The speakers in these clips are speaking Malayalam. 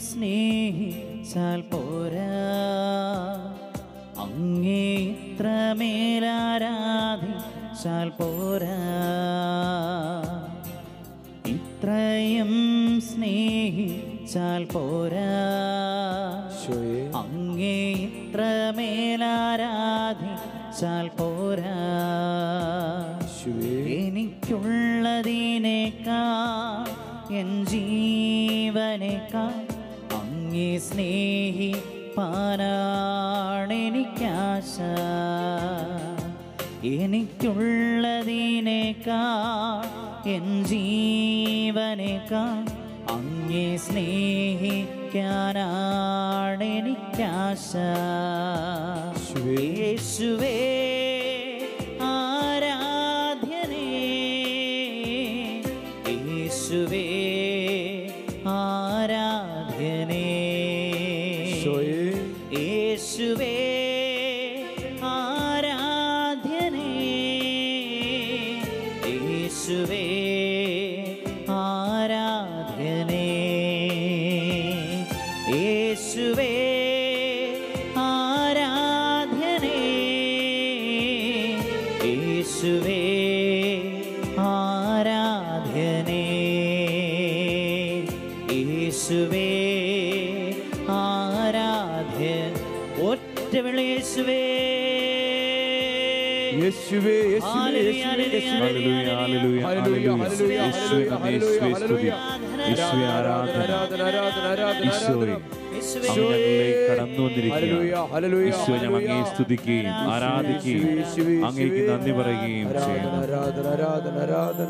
സ്നേഹിച്ചാൽ പോരാ അങ്ങേ ഇത്രമേലാരാധിച്ചാൽ പോരാ ഇത്രയും സ്നേഹിച്ചാൽ പോരാ ഈശോയെ അങ്ങേ ഇത്രമേലാരാധിച്ചാൽ പോരാ യേശുവേ എനിക്കുള്ളതിനേക്കാൾ എൻ ജീവനേക്കാൾ അങ്ങേ സ്നേഹിപ്പാനാണെനിക്കാശ എനിക്കുള്ളതിനേക്കാൾ എൻ ജീവനേക്കാൾ അങ്ങേ സ്നേഹിക്കാനാണെനിക്കാശ യേശുവേ ആരാധ്യനേ യേശുവേ ആരാധ്യനേ ഈശോയെ യേശുവേ ആരാധ്യനേ യേശുവേ ആരാധ്യനേ യേശുവേ ആരാധ്യനേ യേശുവേ ആരാധ്യനേ യേശുവേ ആരാധ്യ ഒറ്റ വിളി യേശുവേ യേശുവേ യേശുവേ യേശുവേ ഹല്ലേലൂയ ഹല്ലേലൂയ ഹല്ലേലൂയ യേശുവേ നന്ദി യേശുവേ സ്തുതി യേശുവേ ആരാധന ആരാധന ആരാധന ആരാധന ഈശോയെ യേശുവേ അങ്ങ് ഞങ്ങളിലേക്ക് കടന്നു ഹല്ലേലൂയ വന്നിരിക്കുകയാണ് ഹല്ലേലൂയ ഈശോ ഞങ്ങൾ അങ്ങേ സ്തുതിക്കുകയും ആരാധിക്കുകയും അങ്ങേക്ക് നന്ദി പറയുകയും ആരാധന ചെയ്യുന്നു ആരാധന ആരാധന ആരാധന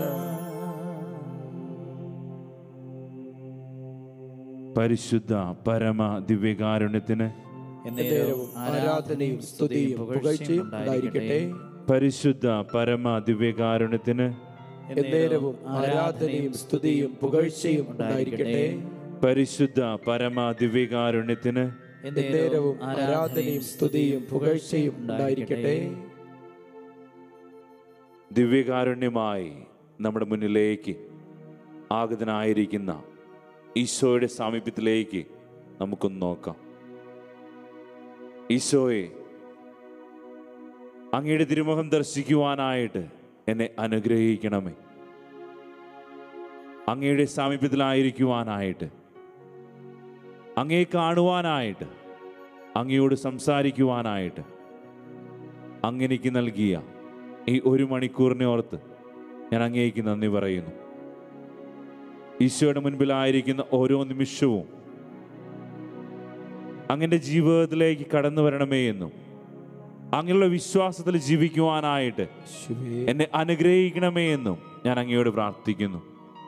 പരിശുദ്ധ പരമ ദിവ്യകാരുണ്യത്തിന് നേരവും ആരാധനയും സ്തുതിയും പുകഴ്ചയും ഉണ്ടായിരിക്കട്ടെ പരിശുദ്ധ പരമ ദിവ്യകാരുണ്യത്തിന് എന്നേരവും ആരാധനയും സ്തുതിയും പുകഴ്ചയും ഉണ്ടായിരിക്കട്ടെ പരിശുദ്ധ പരമ ദിവ്യകാരുണ്യത്തിന് എന്നേരവും ആരാധനയും സ്തുതിയും പുകഴ്ചയും ഉണ്ടായിരിക്കട്ടെ ദിവ്യകാരുണ്യമായി നമ്മുടെ മുന്നിലേക്ക് ആഗതനായിരിക്കുന്ന ഈശോയുടെ സാമീപ്യത്തിലേക്ക് നമുക്കൊന്ന് നോക്കാം ഈശോയെ അങ്ങയുടെ തിരുമുഖം ദർശിക്കുവാനായിട്ട് എന്നെ അനുഗ്രഹിക്കണമേ അങ്ങയുടെ സാമീപ്യത്തിലായിരിക്കുവാനായിട്ട് അങ്ങയെ കാണുവാനായിട്ട് അങ്ങയോട് സംസാരിക്കുവാനായിട്ട് അങ്ങനെക്ക് നൽകിയ ഈ ഒരു മണിക്കൂറിനെ ഓർത്ത് ഞാൻ അങ്ങേക്ക് നന്ദി പറയുന്നു ഈശോയുടെ മുൻപിലായിരിക്കുന്ന ഓരോ നിമിഷവും അങ്ങൻ്റെ ജീവിതത്തിലേക്ക് കടന്നു വരണമേ എന്നും അങ്ങനെയുള്ള വിശ്വാസത്തിൽ ജീവിക്കുവാനായിട്ട് യേശുവേ എന്നെ അനുഗ്രഹിക്കണമേ എന്നും ഞാൻ അങ്ങയോട് പ്രാർത്ഥിക്കുന്നു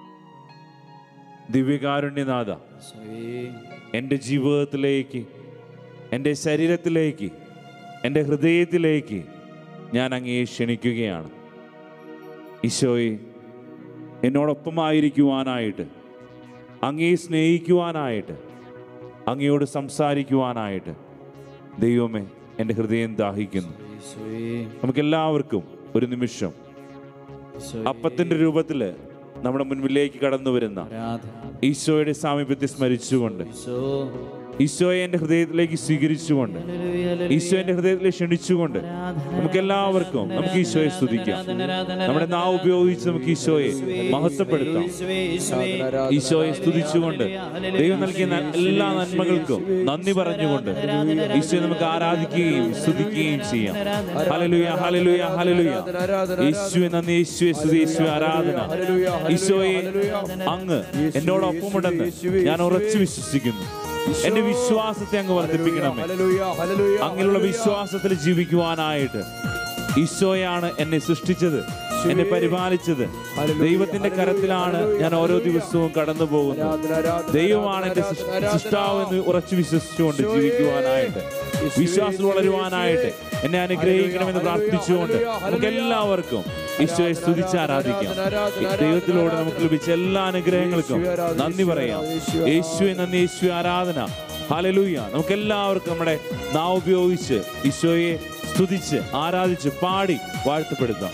ദിവ്യകാരുണ്യനാഥ എൻ്റെ ജീവിതത്തിലേക്ക് എൻ്റെ ശരീരത്തിലേക്ക് എൻ്റെ ഹൃദയത്തിലേക്ക് ഞാൻ അങ്ങയെ ക്ഷണിക്കുകയാണ് ഈശോയെ എന്നോടൊപ്പമായിരിക്കുവാനായിട്ട് അങ്ങയെ സ്നേഹിക്കുവാനായിട്ട് അങ്ങയോട് സംസാരിക്കുവാനായിട്ട് ദൈവമേ എൻ്റെ ഹൃദയം ദാഹിക്കുന്നു നമുക്കെല്ലാവർക്കും ഒരു നിമിഷം അപ്പത്തിൻ്റെ രൂപത്തിൽ നമ്മുടെ മുൻപിലേക്ക് കടന്നു വരുന്ന ഈശോയുടെ സാമീപ്യത്തെ സ്മരിച്ചുകൊണ്ട് ഈശോയെ എൻ്റെ ഹൃദയത്തിലേക്ക് സ്വീകരിച്ചുകൊണ്ട് ഈശോ എൻ്റെ ഹൃദയത്തിലേക്ക് ക്ഷണിച്ചുകൊണ്ട് നമുക്ക് എല്ലാവർക്കും നമുക്ക് ഈശോയെ സ്തുതിക്കാം നമ്മുടെ നാവ് ഉപയോഗിച്ച് നമുക്ക് ഈശോയെ മഹത്വപ്പെടുത്താം ഈശോയെ സ്തുതിച്ചുകൊണ്ട് ദൈവം നൽകിയ ന- എല്ലാ നന്മകൾക്കും നന്ദി പറഞ്ഞുകൊണ്ട് ഈശോയെ നമുക്ക് ആരാധിക്കുകയും സ്തുതിക്കുകയും ചെയ്യാം ഹലലുയ ഹലലുയ ഹലലുയ യേശുവെ നന്ദി യേശുവെ സ്തുതി യേശുവെ ആരാധന ഈശോയെ അങ്ങ് എന്നോടൊപ്പമുണ്ടെന്ന് ഞാൻ ഉറച്ചു വിശ്വസിക്കുന്നു എന്റെ വിശ്വാസത്തെ അങ്ങ് വർദ്ധിപ്പിക്കണമേ ഹല്ലേലൂയ ഹല്ലേലൂയ അങ്ങനെയുള്ള വിശ്വാസത്തിൽ ജീവിക്കുവാനായിട്ട് ഈശോയാണ് എന്നെ സൃഷ്ടിച്ചത് എന്നെ പരിപാലിച്ചത് ദൈവത്തിന്റെ കരത്തിലാണ് ഞാൻ ഓരോ ദിവസവും കടന്നു പോകുന്നത് ആരാധന ആരാധന ദൈവമാണ് എന്റെ സൃഷ്- സൃഷ്ടാവ് എന്ന് ഉറച്ചു വിശ്വസിച്ചുകൊണ്ട് ജീവിക്കുവാനായിട്ട് വിശ്വാസം വളരുവാനായിട്ട് എന്നെ അനുഗ്രഹിക്കണമെന്ന് പ്രാർത്ഥിച്ചുകൊണ്ട് നമുക്ക് എല്ലാവർക്കും ഈശോയെ സ്തുതിച്ച് ആരാധിക്കാം ഈ ദൈവത്തിലൂടെ നമുക്ക് ലഭിച്ച എല്ലാ അനുഗ്രഹങ്ങൾക്കും നന്ദി പറയാം യേശുവെ നന്ദി യേശു ആരാധന ഹാലലൂയ നമുക്ക് എല്ലാവർക്കും നമ്മുടെ നാവ് ഉപയോഗിച്ച് ഈശോയെ സ്തുതിച്ച് ആരാധിച്ച് പാടി വാഴ്ത്തപ്പെടുത്താം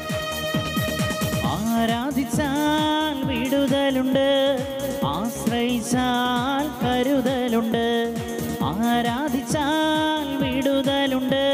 ആരാധിച്ചാൽ വിടുതലുണ്ട് ആശ്രയിച്ചാൽ കരുതലുണ്ട് കാവലുണ്ട് ആരാധിച്ചാൽ വിടുതലുണ്ട്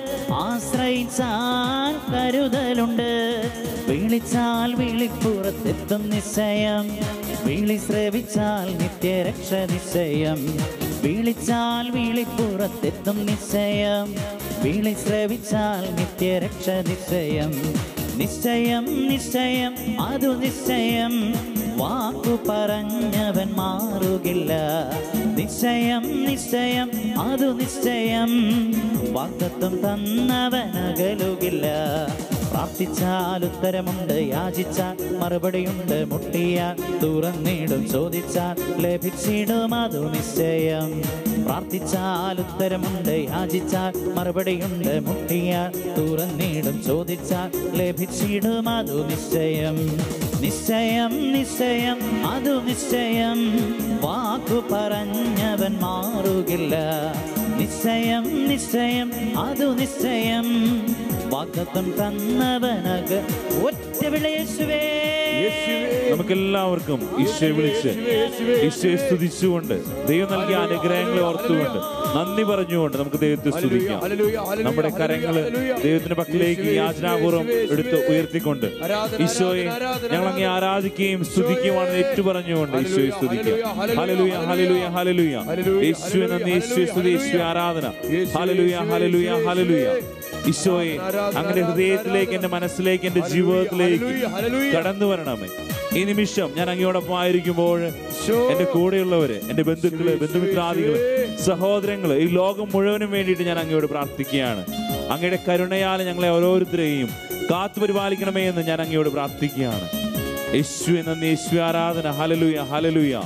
ആശ്രയിച്ചാൽ കരുതലുണ്ട് വിളിച്ചാൽ വിളിപ്പുറത്തെത്തും നിശ്ചയം വിളി ശ്രവിച്ചാൽ നിത്യരക്ഷ നിശ്ചയം വിളിച്ചാൽ വിളിപ്പുറത്തെത്തും നിശ്ചയം വിളി ശ്രവിച്ചാൽ നിത്യരക്ഷ നിശ്ചയം നിശ്ചയം നിശ്ചയം അതു നിശ്ചയം വാക്കു പറഞ്ഞവൻ മാറുകില്ല നിശ്ചയം നിശ്ചയം അതു നിശ്ചയം വാക്കത്വം തന്നവൻ അകലുകില്ല പ്രാർത്ഥിച്ചാൽ ഉത്തരമുണ്ട് യാചിച്ചാൽ മറുപടിയുണ്ട് മുട്ടിയാൽ തുറന്നിടും ചോദിച്ചാൽ ലഭിച്ചിടും അതു നിശ്ചയം പ്രാർത്ഥിച്ചാൽ ഉത്തരമുണ്ട് യാചിച്ചാൽ മറുപടിയുണ്ട് മുട്ടിയാൽ തുറന്നിടും ചോദിച്ചാൽ ലഭിച്ചിടും അതു നിശ്ചയം നിശ്ചയം നിശ്ചയം അതു നിശ്ചയം വാക്കു പറഞ്ഞവൻ മാറുകില്ല നിശ്ചയം നിശ്ചയം അതു നിശ്ചയം വാഗ്ദത്തം തന്നവനക ഒറ്റ വിളയേശുവേ നമുക്കെല്ലാവർക്കും ഈശോയെ വിളിച്ച് ഈശോയെ സ്തുതിച്ചുകൊണ്ട് ദൈവം നൽകിയ അനുഗ്രഹങ്ങളെ ഓർത്തുകൊണ്ട് നന്ദി പറഞ്ഞുകൊണ്ട് നമുക്ക് ദൈവത്തെ സ്തുതിക്കാം നമ്മുടെ കരങ്ങള് ദൈവത്തിന്റെ പക്കലേക്ക് യാചനാപൂർവ്വം എടുത്ത് ഉയർത്തിക്കൊണ്ട് ഈശോയെ ഞങ്ങൾ അങ്ങേ ആരാധിക്കുകയും സ്തുതിക്കുകയുമാണ് ഏറ്റുപറഞ്ഞുകൊണ്ട് ഈശോയെ സ്തുതിക്കാം ഹലലുയ ഹലലുയ ഹലലുയ യേശുവെ നന്ദി യേശുവെ സ്തുതി യേശുവെ ആരാധന ഹലലുയ ഹലലുയ ഹലലുയ ഈശോയെ അങ്ങനെ ഹൃദയത്തിലേക്ക് എന്റെ മനസ്സിലേക്ക് എന്റെ ജീവിതത്തിലേക്ക് കടന്നു വരണമേ ഈ നിമിഷം ഞാൻ അങ്ങയോടൊപ്പം ആയിരിക്കുമ്പോൾ എന്റെ കൂടെയുള്ളവര് എന്റെ ബന്ധുക്കള് ബന്ധുമിത്രാദികള് സഹോദരങ്ങള് ഈ ലോകം മുഴുവനും വേണ്ടിയിട്ട് ഞാൻ അങ്ങയോട് പ്രാർത്ഥിക്കുകയാണ് അങ്ങയുടെ കരുണയാൽ ഞങ്ങളെ ഓരോരുത്തരെയും കാത്തു പരിപാലിക്കണമേ എന്ന് ഞാൻ അങ്ങയോട് പ്രാർത്ഥിക്കുകയാണ് യേശു എന്ന യേശു ആരാധന ഹലലുയ ഹലലുയ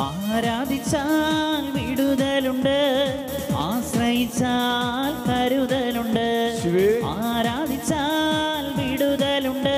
ആരാധിച്ചാൽ വിടുതലുണ്ട് ആശ്രയിച്ചാൽ കരുതലുണ്ട് യേശുവേ. ആരാധിച്ചാൽ വിടുതലുണ്ട്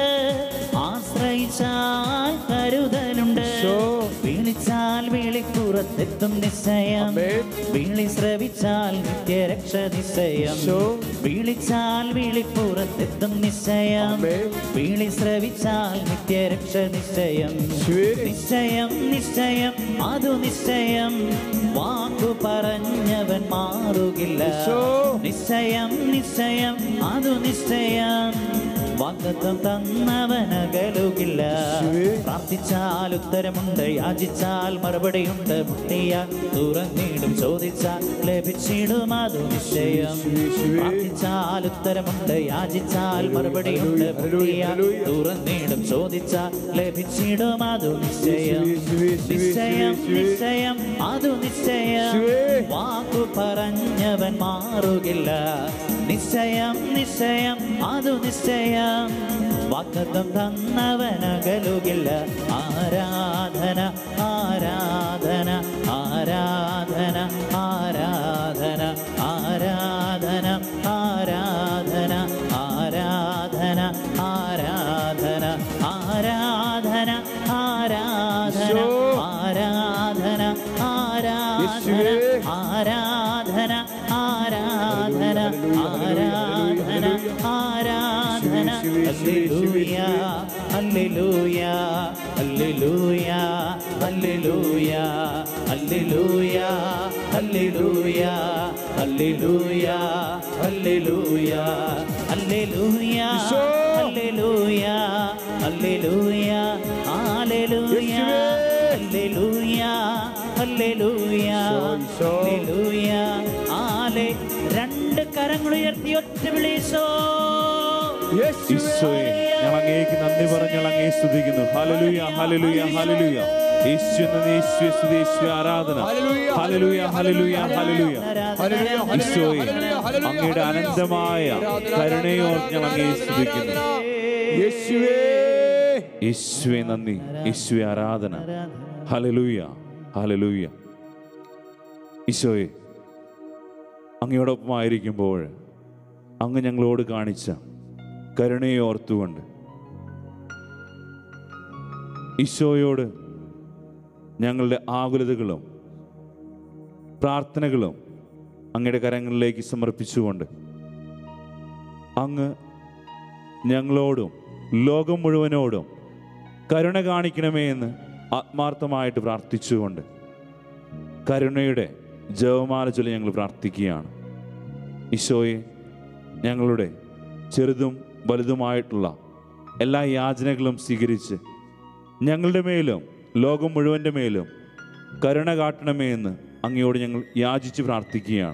ആശ്രയിച്ചാൽ കരുതലുണ്ട് ഈശോ. വിളിച്ചാൽ വിളിപ്പുറത്തെത്തും നിശ്ചയം ആമേൻ. വിളി ശ്രവിച്ചാൽ നിത്യരക്ഷ നിശ്ചയം ഈശോ. വിളിച്ചാൽ വിളിപ്പുറത്തെത്തും നിശ്ചയം ആമേൻ. വിളി ശ്രവിച്ചാൽ നിത്യരക്ഷ നിശ്ചയം യേശുവേ. നിശ്ചയം നിശ്ചയം അതു നിശ്ചയം വാക്കു പറഞ്ഞവൻ മാറുകില്ല ഈശോ. നിശ്ചയം നിശ്ചയം അതു നിശ്ചയം വാഗ്ദത്തം തന്നവൻ അകലുകില്ല യേശുവേ. പ്രാർത്ഥിച്ചാൽ ഉത്തരമുണ്ട് യാചിച്ചാൽ മറുപടിയുണ്ട് മുട്ടിയാൽ തുറന്നിടും ചോദിച്ചാൽ ലഭിച്ചിടും അതു നിശ്ചയം യേശുവേ. പ്രാർത്ഥിച്ചാൽ ഉത്തരമുണ്ട് യാചിച്ചാൽ മറുപടിയുണ്ട് മുട്ടിയാൽ തുറന്നിടും ചോദിച്ചാൽ ലഭിച്ചിടും അതു നിശ്ചയം യേശുവേ, യേശുവേ, നിശ്ചയം യേശുവേ. നിശ്ചയം അതു നിശ്ചയം യേശുവേ. വാക്കു പറഞ്ഞവൻ മാറുകില്ല നിശ്ചയം നിശ്ചയം അതു നിശ്ചയം വാക്കത്തം തന്നവൻ അകലുകില്ല ആരാധന ആരാധന ആരാധന ആരാധന ആരാധന ആരാധന ആരാധന ആരാധന ആരാധന ആരാധന ഈശോ. ആരാധന ആരാധന യേശുവേ. ആരാധന ആരാധന ആരാധന ആരാധന ഹല്ലേലൂയ ഹല്ലേലൂയ ഹല്ലേലൂയ ഹല്ലേലൂയ ഹല്ലേലൂയ ഹല്ലേലൂയ ഹല്ലേലൂയ ഹല്ലേലൂയ ഹല്ലേലൂയ ഈശോ. ഹല്ലേലൂയ ഹല്ലേലൂയ ഹല്ലേലൂയ യേശുവേ. ഹല്ലേലൂയ ഹല്ലേലൂയ ഈശോ, ഈശോ. ഹല്ലേലൂയ ആലെ രണ്ട് കരങ്ങൾ ഉയർത്തി ഒറ്റ വിളിച്ചോ ഈശോയെ ഞങ്ങൾ അങ്ങേക്ക് നന്ദി പറഞ്ഞ് ഞങ്ങൾ അങ്ങേ സ്തുതിക്കുന്നു ഹലലുയ ഹലലുയ ഹലലുയ യേശു എന്ന യേശു സ്തുതി യേശു ആരാധന ഹലലുയ ഹലലുയ ഹലലുയ ഈശോയെ അങ്ങയുടെ അനന്തമായ കരുണയോർ ഞങ്ങൾ അങ്ങേ സ്തുതിക്കുന്നു യേശുവേ യേശുവെ നന്ദി യേശുവെ ആരാധന ഹലലൂയ ഹലലൂയ ഈശോയെ അങ്ങയോടൊപ്പം ആയിരിക്കുമ്പോൾ അങ്ങ് ഞങ്ങളോട് കാണിച്ച കരുണയെ ഓർത്തുകൊണ്ട് ഈശോയോട് ഞങ്ങളുടെ ആകുലതകളും പ്രാർത്ഥനകളും അങ്ങയുടെ കരങ്ങളിലേക്ക് സമർപ്പിച്ചുകൊണ്ട് അങ്ങ് ഞങ്ങളോടും ലോകം മുഴുവനോടും കരുണ കാണിക്കണമേ എന്ന് ആത്മാർത്ഥമായിട്ട് പ്രാർത്ഥിച്ചുകൊണ്ട് കരുണയുടെ ജവമാല ചൊല്ലി ഞങ്ങൾ പ്രാർത്ഥിക്കുകയാണ് ഈശോയെ ഞങ്ങളുടെ ചെറുതും വലുതുമായിട്ടുള്ള എല്ലാ യാചനകളും സ്വീകരിച്ച് ഞങ്ങളുടെ മേലും ലോകം മുഴുവൻ്റെ മേലും കരുണ കാട്ടണമേ എന്ന് അങ്ങയോട് ഞങ്ങൾ യാചിച്ച് പ്രാർത്ഥിക്കുകയാണ്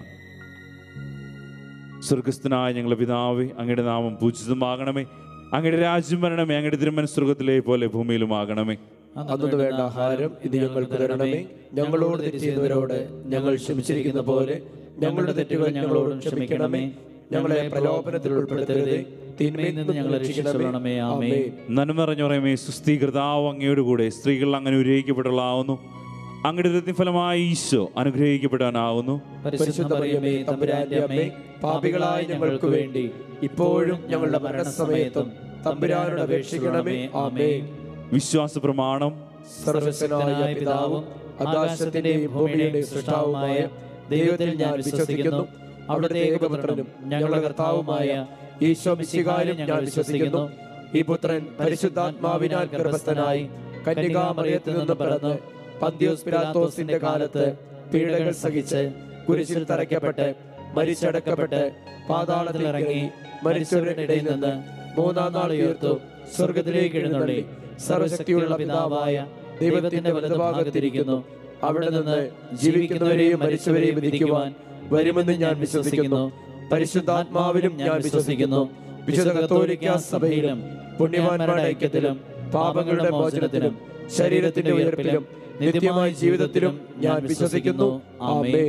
സ്വർഗസ്ഥനായ ഞങ്ങളുടെ പിതാവേ അങ്ങയുടെ നാമം പൂജിതമാകണമേ അങ്ങയുടെ രാജ്യം വരണമേ അങ്ങയുടെ തിരുമൻ സ്വർഗത്തിലെ പോലെ ഭൂമിയിലുമാകണമേ അന്നു വേണ്ട ആഹാരം ഇത് ഞങ്ങൾക്ക് തരണമേ ഞങ്ങളോട് തെറ്റ് ചെയ്തവരോട് ഞങ്ങൾ ക്ഷമിച്ചിരിക്കുന്ന പോലെ ഞങ്ങളുടെ തെറ്റുകൾ ഞങ്ങളോടും ക്ഷമിക്കണമേ ഞങ്ങളെ പ്രലോഭനത്തിൽ ഉൾപ്പെടുത്തരുതേ തിന്മയിൽ നിന്ന് ഞങ്ങളെ രക്ഷിക്കണമേ ആമേ നന്മ നിറഞ്ഞുറയമേ സുസ്ഥീകൃതാവ് അങ്ങയോട് കൂടെ സ്ത്രീകൾ അങ്ങനെ ഉരയിക്കപ്പെട്ടുള്ളാവുന്നു അങ്ങയുടെ രത്തിഫലമായി ഈശോ അനുഗ്രഹിക്കപ്പെടാനാവുന്നു പരിശുദ്ധ മറിയമേ തമ്പുരാന്റെ അമ്മേ പാപികളായ ഞങ്ങൾക്ക് വേണ്ടി ഇപ്പോഴും ഞങ്ങളുടെ മരണസമയത്തും തമ്പുരാനോട് അപേക്ഷിക്കണമേ ആമേ വിശ്വാസ പ്രമാണം സർവശക്തനായ പിതാവും ആകാശത്തിന്റെയും ഭൂമിയുടെയും സൃഷ്ടാവുമായ ദൈവത്തിൽ ഞാൻ വിശ്വസിക്കുന്നു അവിടുത്തെ ഏകപുത്രനും ഞങ്ങളുടെ കർത്താവുമായ ഈശോ മിശിഹായിലും ഞാൻ വിശ്വസിക്കുന്നു ഈ പുത്രൻ പരിശുദ്ധാത്മാവിനാൽ ഗർഭസ്ഥനായി കന്യകാമറിയത്തിൽ നിന്ന് പിറന്ന് പന്തിയോസ് പിലാത്തോസിന്റെ കാലത്ത് പീഡകൾ സഹിച്ച് കുരിശിൽ തറയ്ക്കപ്പെട്ട് മരിച്ചടക്കപ്പെട്ട് പാതാളത്തിൽ ഇറങ്ങി മരിച്ചവരുടെ ഇടയിൽ നിന്ന് മൂന്നാം നാൾ ഉയർത്തു സ്വർഗത്തിലേക്ക് എഴുന്നള്ളി സർവശക്തിയുള്ള പിതാവായ ദൈവത്തിന്റെ വലതുഭാഗത്തിരിക്കുന്നു അവിടെ നിന്ന് ജീവിക്കുന്നവരെയും മരിച്ചവരെയും വിധിക്കുവാൻ വരുമെന്ന് ഞാൻ വിശ്വസിക്കുന്നു പരിശുദ്ധാത്മാവിലും ഞാൻ വിശ്വസിക്കുന്നു വിശുദ്ധ കത്തോലിക്ക സഭയിലും പുണ്യവാന്മാരുടെ ഐക്യത്തിലും പാപങ്ങളുടെ മോചനത്തിലും ശരീരത്തിന്റെ ഉയർപ്പിലും നിത്യമായ ജീവിതത്തിലും ഞാൻ വിശ്വസിക്കുന്നു ആമേൻ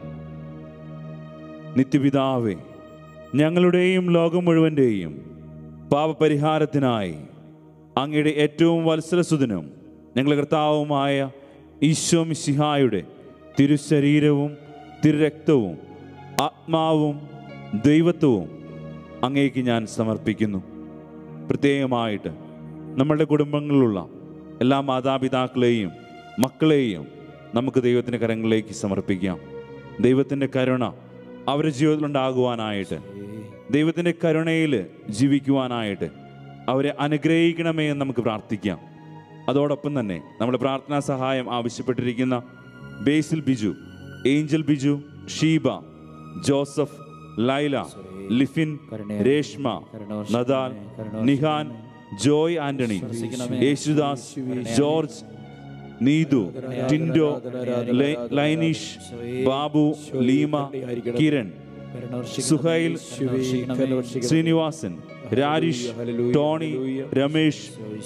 നിത്യപിതാവേ ഞങ്ങളുടെയും ലോകം മുഴുവൻ്റെയും പാപപരിഹാരത്തിനായി അങ്ങയുടെ ഏറ്റവും വത്സരസുതനും ഞങ്ങളുടെ കർത്താവുമായ ഈശോ മിശിഹായുടെ തിരുശരീരവും തിരുരക്തവും ആത്മാവും ദൈവത്വവും അങ്ങേക്ക് ഞാൻ സമർപ്പിക്കുന്നു പ്രത്യേകമായിട്ട് നമ്മളുടെ കുടുംബങ്ങളിലുള്ള എല്ലാ മാതാപിതാക്കളെയും മക്കളെയും നമുക്ക് ദൈവത്തിൻ്റെ കരങ്ങളിലേക്ക് സമർപ്പിക്കാം ദൈവത്തിൻ്റെ കരുണ അവരുടെ ജീവിതത്തിലുണ്ടാകുവാനായിട്ട് ദൈവത്തിൻ്റെ കരുണയിൽ ജീവിക്കുവാനായിട്ട് അവരെ അനുഗ്രഹിക്കണമേ എന്ന് നമുക്ക് പ്രാർത്ഥിക്കാം അതോടൊപ്പം തന്നെ നമ്മുടെ പ്രാർത്ഥനാ സഹായം ആവശ്യപ്പെട്ടിരിക്കുന്ന ബേസിൽ ബിജു ഏഞ്ചൽ ബിജു ഷീബ ജോസഫ് ലൈല ലിഫിൻ രേഷ്മ നദാൽ നിഹാൻ ജോയ് ആന്റണി യേശുദാസ് ജോർജ് നീതു ടിൻഡോ ലൈ- ലൈനീഷ് ബാബു ലീമ കിരൺ സുഹൈൽ ശ്രീനിവാസൻ രാരിഷ് ടോണി രമേഷ്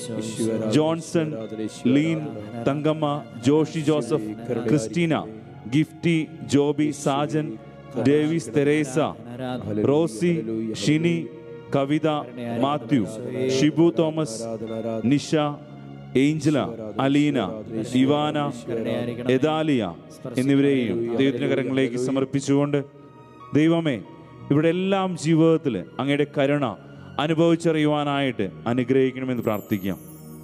ജോൺസൺ ലീൻ തങ്കമ്മ ജോഷി ജോസഫ് ക്രിസ്റ്റീന ഗിഫ്റ്റി ജോബി സാജൻ ഡേവിസ് തെരേസ റോസി ഷിനി കവിത മാത്യു ഷിബു തോമസ് നിഷ ഏഞ്ചല അലീന ഇവാന എദാലിയ എന്നിവരെയും ദൈവത്തിന്റെ കരങ്ങളിലേക്ക് സമർപ്പിച്ചുകൊണ്ട് ദൈവമേ ഇവിടെ എല്ലാം ജീവിതത്തിൽ അങ്ങയുടെ കരുണ അനുഭവിച്ചറിയുവാനായിട്ട് അനുഗ്രഹിക്കണമെന്ന് പ്രാർത്ഥിക്കാം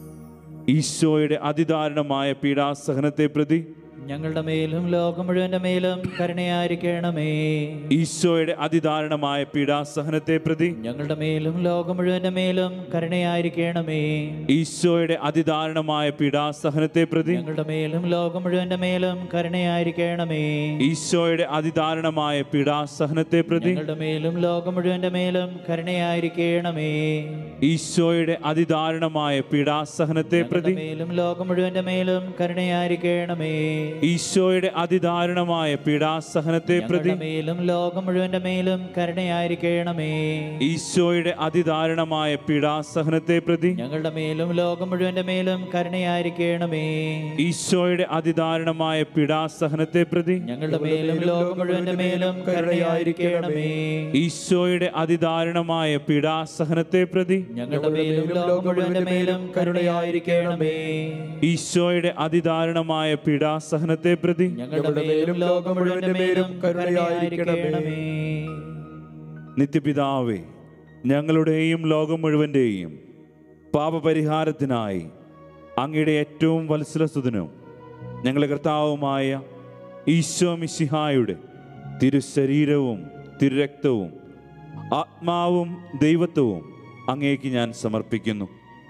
ഈശോയുടെ അതിദാരുണമായ പീഡാസഹനത്തെ പ്രതി ഞങ്ങളുടെ മേലും ലോകം മുഴുവന്റെ മേലും കരുണയായിരിക്കണമേ ഈശോയുടെ അതിദാരുണമായ പീഡാസഹനത്തെ പ്രതി ഞങ്ങളുടെ മേലും ലോകം മുഴുവന്റെ മേലും കരുണയായിരിക്കണമേ ഈശോയുടെ അതിദാരുണമായ പീഡാസഹനത്തെ പ്രതി ഞങ്ങളുടെ മേലും ലോകം മുഴുവന്റെ മേലും കരുണയായിരിക്കണമേ ഈശോയുടെ അതിദാരുണമായ പീഡാസഹനത്തെ പ്രതി ഞങ്ങളുടെ മേലും ലോകം മുഴുവന്റെ മേലും കരുണയായിരിക്കണമേ ഈശോയുടെ അതിദാരുണമായ പീഡാസഹനത്തെ പ്രതി മേലും ലോകം മുഴുവന്റെ മേലും കരുണയായിരിക്കണമേ ഈശോയുടെ അതിദാരുണമായ പീഡാസഹനത്തെ പ്രതി ഞങ്ങളുടെ മേലും ലോകം മുഴുവന്റെ മേലും കരുണയായിരിക്കണമേ ഈശോയുടെ അതിദാരുണമായ പീഡാസഹനത്തെ പ്രതി ഞങ്ങളുടെ മേലും ലോകം മുഴുവന്റെ മേലും കരുണയായിരിക്കണമേ ഈശോയുടെ അതിദാരുണമായ പീഡാസഹനത്തെ പ്രതി ഞങ്ങളുടെ മേലും ലോകം മുഴുവന്റെ മേലും കരുണയായിരിക്കണമേ ഈശോയുടെ അതിദാരുണമായ പീഡാസഹനത്തെ പ്രതി ഞങ്ങളുടെ മേലും ലോകം മുഴുവന്റെ മേലും കരുണയായിരിക്കണമേ ഈശോയുടെ അതിദാരുണമായ പീഡാസഹനത്തെ പ്രതി ഞങ്ങളുടെ മേലും ലോകം മുഴുവന്റെ മേലും കരുണയായിരിക്കണമേ നിത്യപിതാവേ ഞങ്ങളുടെയും ലോകം മുഴുവൻ്റെയും പാപപരിഹാരത്തിനായി അങ്ങയുടെ ഏറ്റവും വത്സലസുതനും ഞങ്ങളുടെ കർത്താവുമായ ഈശോ മിശിഹായുടെ തിരുശരീരവും തിരുരക്തവും ആത്മാവും ദൈവത്വവും അങ്ങേക്ക് ഞാൻ സമർപ്പിക്കുന്നു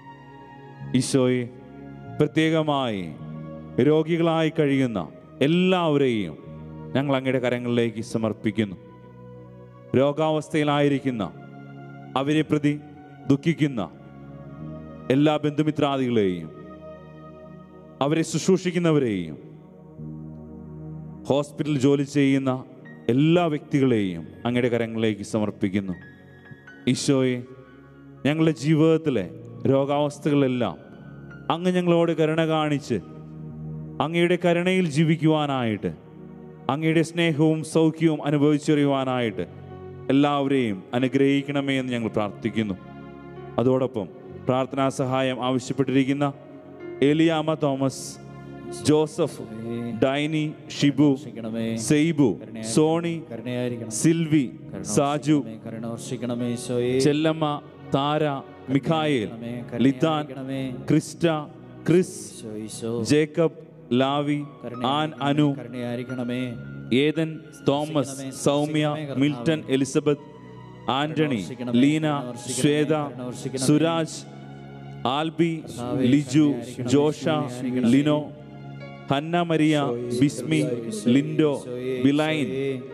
ഈശോയെ പ്രത്യേകമായി രോഗികളായി കഴിയുന്ന എല്ലാവരെയും ഞങ്ങൾ അങ്ങയുടെ കരങ്ങളിലേക്ക് സമർപ്പിക്കുന്നു രോഗാവസ്ഥയിലായിരിക്കുന്ന അവരെ പ്രതി ദുഃഖിക്കുന്ന എല്ലാ ബന്ധുമിത്രാദികളെയും അവരെ ശുശ്രൂഷിക്കുന്നവരെയും ഹോസ്പിറ്റലിൽ ജോലി ചെയ്യുന്ന എല്ലാ വ്യക്തികളെയും അങ്ങയുടെ കരങ്ങളിലേക്ക് സമർപ്പിക്കുന്നു ഈശോയെ ഞങ്ങളുടെ ജീവിതത്തിലെ രോഗാവസ്ഥകളെല്ലാം അങ്ങ് ഞങ്ങളോട് കരുണ കാണിച്ച് അങ്ങയുടെ കരുണയിൽ ജീവിക്കുവാനായിട്ട് അങ്ങയുടെ സ്നേഹവും സൗഖ്യവും അനുഭവിച്ചറിയുവാനായിട്ട് എല്ലാവരെയും അനുഗ്രഹിക്കണമേ എന്ന് ഞങ്ങൾ പ്രാർത്ഥിക്കുന്നു അതോടൊപ്പം പ്രാർത്ഥനാ സഹായം ആവശ്യപ്പെട്ടിരിക്കുന്ന എലിയാമ തോമസ് ജോസഫ് ഡൈനി ഷിബു വർഷിക്കണമേ സെയ്ബു സോണി കരുണയായിരിക്കണം സിൽവി സാജു കരുണ കരുണ വർഷിക്കണമേ ഈശോയെ ചെല്ലമ്മ താര മിഖായേൽ ലിതാൻ കരുണയായിരിക്കണമേ. ക്രിസ്റ്റ ക്രിസ് ഈശോ ഈശോ ജേക്കബ് ലാവി ആൻ അനു കരുണയായിരിക്കണമേ ഏതൻ തോമസ് സൗമ്യ മിൽട്ടൺ എലിസബത്ത് ആന്റണി ലീന ശ്വേത സുരാജ് ആൽബി ലിജു ജോഷ ലിനോ ഹന്ന മരിയ ബിസ്മി ലിൻഡോ ബിലൈൻ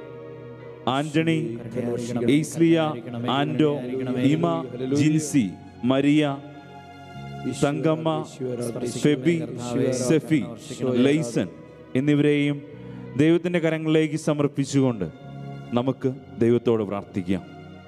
ആന്റണി എയ്സ്ലിയ ആൻഡോ ഇമ ജിൻസി മരിയ തങ്കമ്മ ഫെബി സെഫി ലൈസൺ എന്നിവരെയും ദൈവത്തിൻ്റെ കരങ്ങളിലേക്ക് സമർപ്പിച്ചുകൊണ്ട് നമുക്ക് ദൈവത്തോട് പ്രാർത്ഥിക്കാം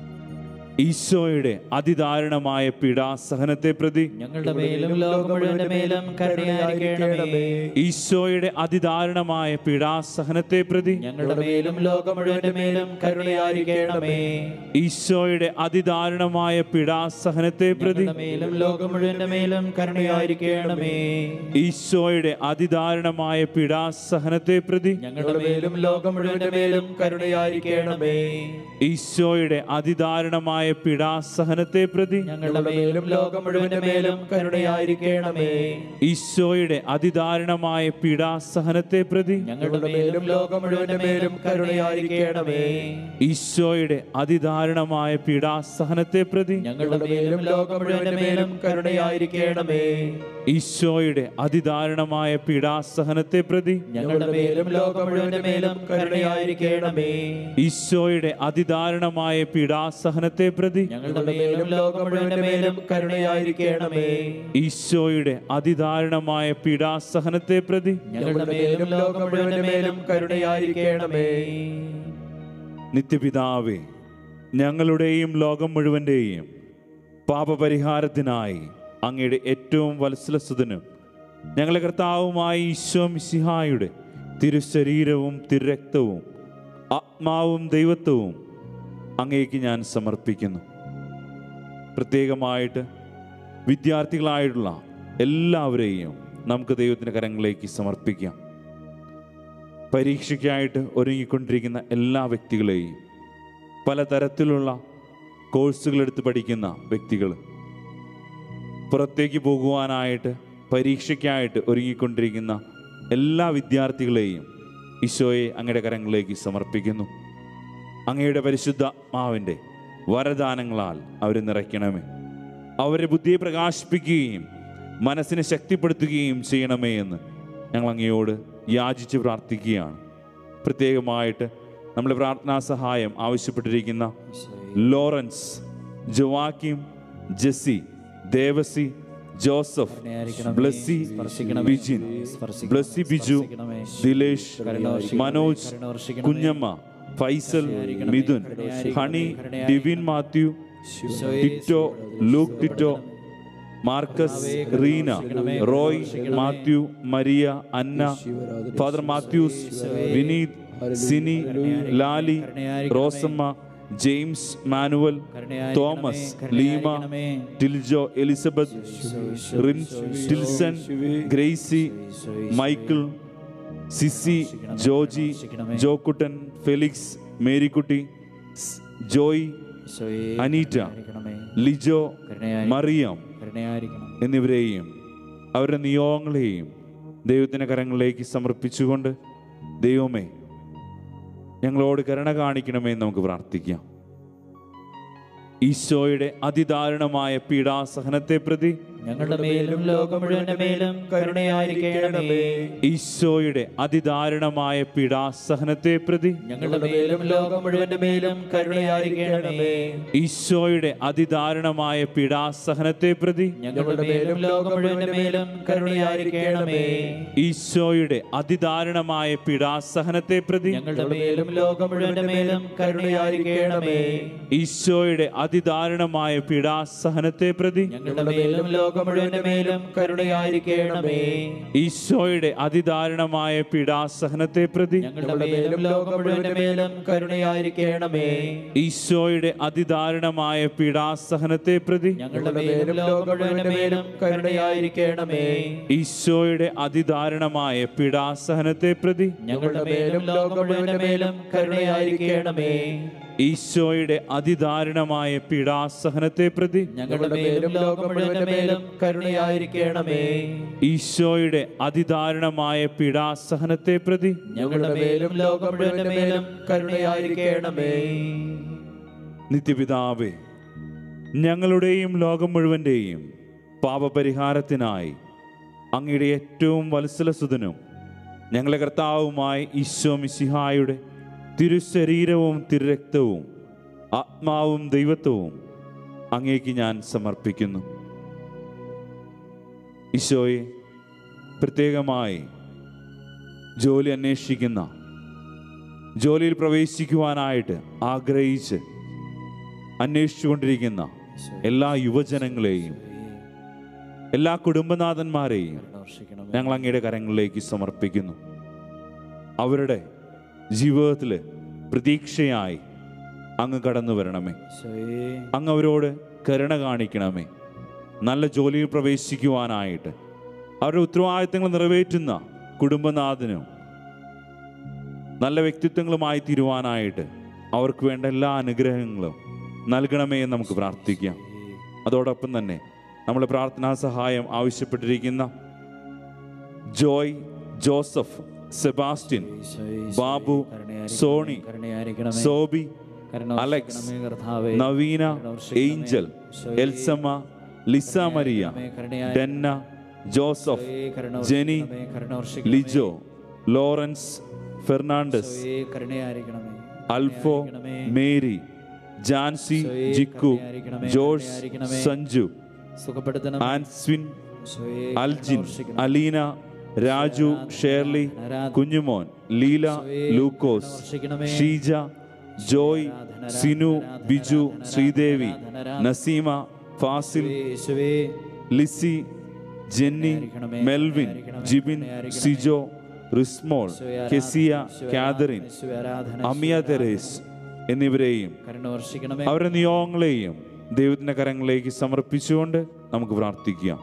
ഈശോയുടെ അതിദാരുണമായ പീഡാസഹനത്തെ പ്രതി ഞങ്ങളുടെ മേലും ലോകം മുഴുവന്റെ മേലും കരുണയായിരിക്കണമേ ഈശോയുടെ അതിദാരുണമായ പീഡാസഹനത്തെ പ്രതി ഞങ്ങളുടെ മേലും ലോകം മുഴുവന്റെ മേലും കരുണയായിരിക്കണമേ ഈശോയുടെ അതിദാരുണമായ പീഡാസഹനത്തെ പ്രതി ഞങ്ങളുടെ മേലും ലോകം മുഴുവന്റെ മേലും കരുണയായിരിക്കണമേ ഈശോയുടെ അതിദാരുണമായ പീഡാസഹനത്തെ പ്രതി ഞങ്ങളുടെ മേലും ലോകം മുഴുവന്റെ മേലും കരുണയായിരിക്കണമേ ഈശോയുടെ അതിദാരുണമായ പീഡാസഹനത്തെ പ്രതി ഞങ്ങളുടെ മേലും ലോകം മുഴുവന്റെ മേലും കരുണയായിരിക്കണമേ ഈശോയുടെ അതിദാരുണമായ പീഡാസഹനത്തെ പ്രതി ഞങ്ങളുടെ മേലും ലോകം മുഴുവന്റെ മേലും കരുണയായിരിക്കണമേ ഈശോയുടെ അതിദാരുണമായ പീഡാസഹനത്തെ പ്രതി ഞങ്ങളുടെ മേലും ലോകം മുഴുവന്റെ മേലും കരുണയായിരിക്കണമേ ഈശോയുടെ അതിദാരുണമായ പീഡാസഹനത്തെ പ്രതി ഞങ്ങളുടെ മേലും ലോകം മുഴുവന്റെ മേലും കരുണയായിരിക്കണമേ ഈശോയുടെ അതിദാരുണമായ പീഡാസഹനത്തെ പ്രതി ഞങ്ങളുടെ മേലും ലോകം മുഴുവന്റെ മേലും കരുണയായിരിക്കണമേ ഈശോയുടെ അതിദാരുണമായ പീഡാസഹനത്തെ പ്രതി ഞങ്ങളുടെ മേലും ലോകം മുഴുവന്റെ മേലും കരുണയായിരിക്കണമേ നിത്യപിതാവേ ഞങ്ങളുടെയും ലോകം മുഴുവൻ്റെയും പാപപരിഹാരത്തിനായി അങ്ങയുടെ ഏറ്റവും വത്സലസുതനും ഞങ്ങളെ കർത്താവുമായ ഈശോ മിശിഹായുടെ തിരുശരീരവും തിരുരക്തവും ആത്മാവും ദൈവത്വവും അങ്ങേക്ക് ഞാൻ സമർപ്പിക്കുന്നു പ്രത്യേകമായിട്ട് വിദ്യാർത്ഥികളായിട്ടുള്ള എല്ലാവരെയും നമുക്ക് ദൈവത്തിൻ്റെ കരങ്ങളിലേക്ക് സമർപ്പിക്കാം പരീക്ഷയ്ക്കായിട്ട് ഒരുങ്ങിക്കൊണ്ടിരിക്കുന്ന എല്ലാ വ്യക്തികളെയും പലതരത്തിലുള്ള കോഴ്സുകൾ എടുത്ത് പഠിക്കുന്ന വ്യക്തികൾ പുറത്തേക്ക് പോകുവാനായിട്ട് പരീക്ഷയ്ക്കായിട്ട് ഒരുങ്ങിക്കൊണ്ടിരിക്കുന്ന എല്ലാ വിദ്യാർത്ഥികളെയും ഈശോയെ അങ്ങയുടെ കരങ്ങളിലേക്ക് സമർപ്പിക്കുന്നു അങ്ങയുടെ പരിശുദ്ധാത്മാവിൻ്റെ വരദാനങ്ങളാൽ അവരെ നിറയ്ക്കണമേ അവരെ ബുദ്ധിയെ പ്രകാശിപ്പിക്കുകയും മനസ്സിനെ ശക്തിപ്പെടുത്തുകയും ചെയ്യണമേ എന്ന് ഞങ്ങൾ അങ്ങയോട് യാചിച്ച് പ്രാർത്ഥിക്കുകയാണ് പ്രത്യേകമായിട്ട് നമ്മുടെ പ്രാർത്ഥനാ സഹായം ആവശ്യപ്പെട്ടിരിക്കുന്ന Lawrence Joachim Jessy Devasi Joseph Blessy Bijin Blessy Biju Dilesh Manoj Kunjamma Faisal Mithun Honey Divin Mathew Tito Luke Tito Marcus Reena Roy Mathew Maria Anna Father Mathews Vineeth Cini Lali Rosamma James Manuel Thomas Leema Tiljo Elizabeth റിൻ Tilson Gracy Michael Cissy Joji Jokuttan Felix Marykutty സ്- ജോയ് അനീറ്റ ലിജോ മറിയം കരുണയായിരിക്കണം എന്നിവരെയും അവരുടെ നിയോഗങ്ങളെയും ദൈവത്തിൻ്റെ കരങ്ങളിലേക്ക് സമർപ്പിച്ചുകൊണ്ട് ദൈവമേ ഞങ്ങളോട് കരുണ കാണിക്കണമേ എന്ന് നമുക്ക് പ്രാർത്ഥിക്കാം ഈശോയുടെ അതിദാരുണമായ പീഡാസഹനത്തെ പ്രതി ഞങ്ങളുടെ മേലും ലോകം മുഴുവന്റെ മേലും കരുണയായിരിക്കണമേ ഈശോയുടെ അതിദാരുണമായ പീഡാസഹനത്തെ പ്രതി ഞങ്ങളുടെ മേലും ലോകം മുഴുവന്റെ മേലും കരുണയായിരിക്കണമേ ഈശോയുടെ അതിദാരുണമായ പീഡാസഹനത്തെ പ്രതി ഞങ്ങളുടെ മേലും ലോകം മുഴുവന്റെ മേലും കരുണയായിരിക്കണമേ ഈശോയുടെ അതിദാരുണമായ പീഡാസഹനത്തെ പ്രതി ഞങ്ങളുടെ മേലും ലോകം മുഴുവന്റെ മേലും കരുണയായിരിക്കണമേ ഈശോയുടെ അതിദാരുണമായ പീഡാസഹനത്തെ പ്രതി ഞങ്ങളുടെ മേലും ലോകം മുഴുവന്റെ മേലും കരുണയായിരിക്കണമേ ഈശോയുടെ അതിദാരുണമായ പീഡാസഹനത്തെ പ്രതി ഞങ്ങളുടെ മേലും ലോകം മുഴുവന്റെ മേലും കരുണയായിരിക്കണമേ ഈശോയുടെ അതിദാരുണമായ പീഡാസഹനത്തെ പ്രതി ഞങ്ങളുടെ മേലും ലോകം മുഴുവന്റെ മേലും കരുണയായിരിക്കണമേ ഈശോയുടെ അതിദാരുണമായ പീഡാസഹനത്തെ പ്രതി ഞങ്ങളുടെ മേലും ലോകം മുഴുവന്റെ മേലും കരുണയായിരിക്കണമേ ഈശോയുടെ അതിദാരുണമായ പീഡാസഹനത്തെ പ്രതി ഞങ്ങളുടെ മേലും ലോകം മുഴുവന്റെ മേലും കരുണയായിരിക്കണമേ ഈശോയുടെ അതിദാരുണമായ പീഡാസഹനത്തെ പ്രതി ഞങ്ങളുടെ മേലും ലോകം മുഴുവന്റെ മേലും കരുണയായിരിക്കണമേ നിത്യപിതാവേ ഞങ്ങളുടെയും ലോകം മുഴുവൻ്റെയും പാപപരിഹാരത്തിനായി അങ്ങയുടെ ഏറ്റവും വത്സലസുതനും ഞങ്ങളെ കർത്താവുമായി ഈശോ മിശിഹായുടെ തിരുശരീരവും തിരുരക്തവും ആത്മാവും ദൈവത്വവും അങ്ങേക്ക് ഞാൻ സമർപ്പിക്കുന്നു ഈശോയെ പ്രത്യേകമായി ജോലി അന്വേഷിക്കുന്ന ജോലിയിൽ പ്രവേശിക്കുവാനായിട്ട് ആഗ്രഹിച്ച് അന്വേഷിച്ചുകൊണ്ടിരിക്കുന്ന എല്ലാ യുവജനങ്ങളെയും എല്ലാ കുടുംബനാഥന്മാരെയും ഞങ്ങൾ അങ്ങയുടെ കരങ്ങളിലേക്ക് സമർപ്പിക്കുന്നു അവരുടെ ജീവിതത്തിൽ പ്രതീക്ഷയായി അങ്ങ് കടന്നു വരണമേ അങ്ങ് അവരോട് കരുണ കാണിക്കണമേ നല്ല ജോലിയിൽ പ്രവേശിക്കുവാനായിട്ട് അവരുടെ ഉത്തരവാദിത്തങ്ങൾ നിറവേറ്റുന്ന കുടുംബനാഥനും നല്ല വ്യക്തിത്വങ്ങളുമായി തീരുവാനായിട്ട് അവർക്ക് വേണ്ട എല്ലാ അനുഗ്രഹങ്ങളും നൽകണമേ എന്ന് നമുക്ക് പ്രാർത്ഥിക്കാം അതോടൊപ്പം തന്നെ നമ്മളെ പ്രാർത്ഥനാ സഹായം ആവശ്യപ്പെട്ടിരിക്കുന്ന Joy Joseph Sebastian Babu Sony Sobi Alex Naveena Angel Elsamma Lisa Maria Denna Joseph Jenny Lijo Lawrence Fernandez അൽഫോ മേരി ജാൻസി ജിക്കു ജോർജ് സഞ്ജു സുഖപ്പെടുത്തണം ആൻസ്വിൻ അൽജിൻ അലീന രാജു ഷേർലി കുഞ്ഞുമോൻ ലീല ലൂക്കോസ് ഷീജ ജോയ് സിനു ബിജു ശ്രീദേവി നസീമ ഫാസിൽ യേശുവേ Lizzy Jenny Melvin Jibin Sijo Rismol Keziah Catherine യേശുവേ ആരാധന അമിയ തെരേസ് എന്നിവരെയും കരുണ വർഷിക്കണമേ അവരുടെ നിയോഗങ്ങളെയും ദൈവത്തിന്റെ കരങ്ങളിലേക്ക് സമർപ്പിച്ചുകൊണ്ട് നമുക്ക് പ്രാർത്ഥിക്കാം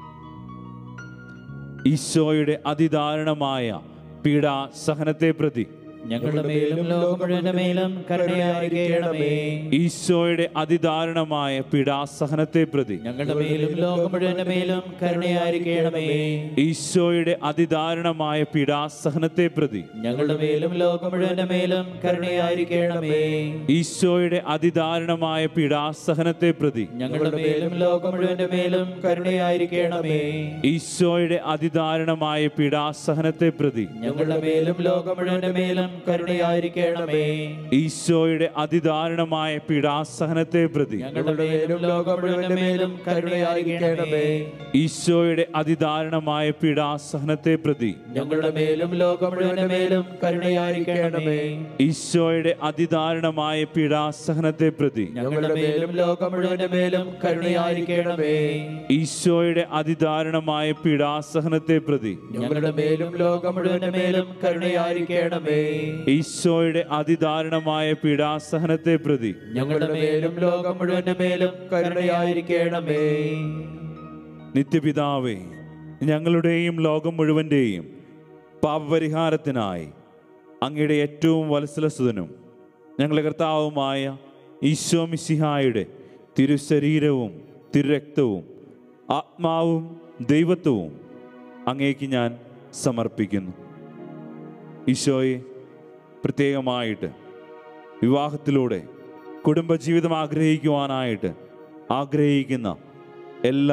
ഈശോയുടെ അതിദാരുണമായ പീഡാ സഹനത്തെ പ്രതി ഞങ്ങളുടെ മേലും ലോകം മുഴുവന്റെ മേലും കരുണയായിരിക്കണമേ ഈശോയുടെ അതിദാരുണമായ പീഡാസഹനത്തെ പ്രതി ഞങ്ങളുടെ മേലും ലോകം മുഴുവന്റെ മേലും കരുണയായിരിക്കണമേ ഈശോയുടെ അതിദാരുണമായ പീഡാസഹനത്തെ പ്രതി ഞങ്ങളുടെ മേലും ലോകം മുഴുവന്റെ മേലും കരുണയായിരിക്കണമേ ഈശോയുടെ അതിദാരുണമായ പീഡാസഹനത്തെ പ്രതി ഞങ്ങളുടെ മേലും ലോകം മുഴുവന്റെ മേലും കരുണയായിരിക്കണമേ ഈശോയുടെ അതിദാരുണമായ പീഡാസഹനത്തെ പ്രതി ഞങ്ങളുടെ മേലും ലോകം മുഴുവന്റെ മേലും കരുണയായിരിക്കണമേ ഈശോയുടെ അതിദാരുണമായ പീഡാസഹനത്തെ പ്രതി ഞങ്ങളുടെ മേലും ലോകം മുഴുവന്റെ മേലും കരുണയായിരിക്കണമേ ഈശോയുടെ അതിദാരുണമായ പീഡാസഹനത്തെ പ്രതി ഞങ്ങളുടെ മേലും ലോകം മുഴുവന്റെ മേലും കരുണയായിരിക്കണമേ ഈശോയുടെ അതിദാരുണമായ പീഡാസഹനത്തെ പ്രതി ഞങ്ങളുടെ മേലും ലോകം മുഴുവന്റെ മേലും കരുണയായിരിക്കണമേ ഈശോയുടെ അതിദാരുണമായ പീഡാസഹനത്തെ പ്രതി ഞങ്ങളുടെ മേലും ലോകം മുഴുവന്റെ മേലും കരുണയായിരിക്കണമേ ഈശോയുടെ അതിദാരുണമായ പീഡാസഹനത്തെ പ്രതി ഞങ്ങളുടെ മേലും ലോകം മുഴുവന്റെ മേലും കരുണയായിരിക്കണമേ നിത്യപിതാവേ ഞങ്ങളുടെയും ലോകം മുഴുവൻ്റെയും പാപപരിഹാരത്തിനായി അങ്ങയുടെ ഏറ്റവും വത്സലസുതനും ഞങ്ങളുടെ കർത്താവുമായ ഈശോ മിശിഹായുടെ തിരുശരീരവും തിരുരക്തവും ആത്മാവും ദൈവത്വവും അങ്ങേക്ക് ഞാൻ സമർപ്പിക്കുന്നു ഈശോയെ പ്രത്യേകമായിട്ട് വിവാഹത്തിലൂടെ കുടുംബജീവിതം ആഗ്രഹിക്കുവാനായിട്ട് ആഗ്രഹിക്കുന്ന എല്ലാ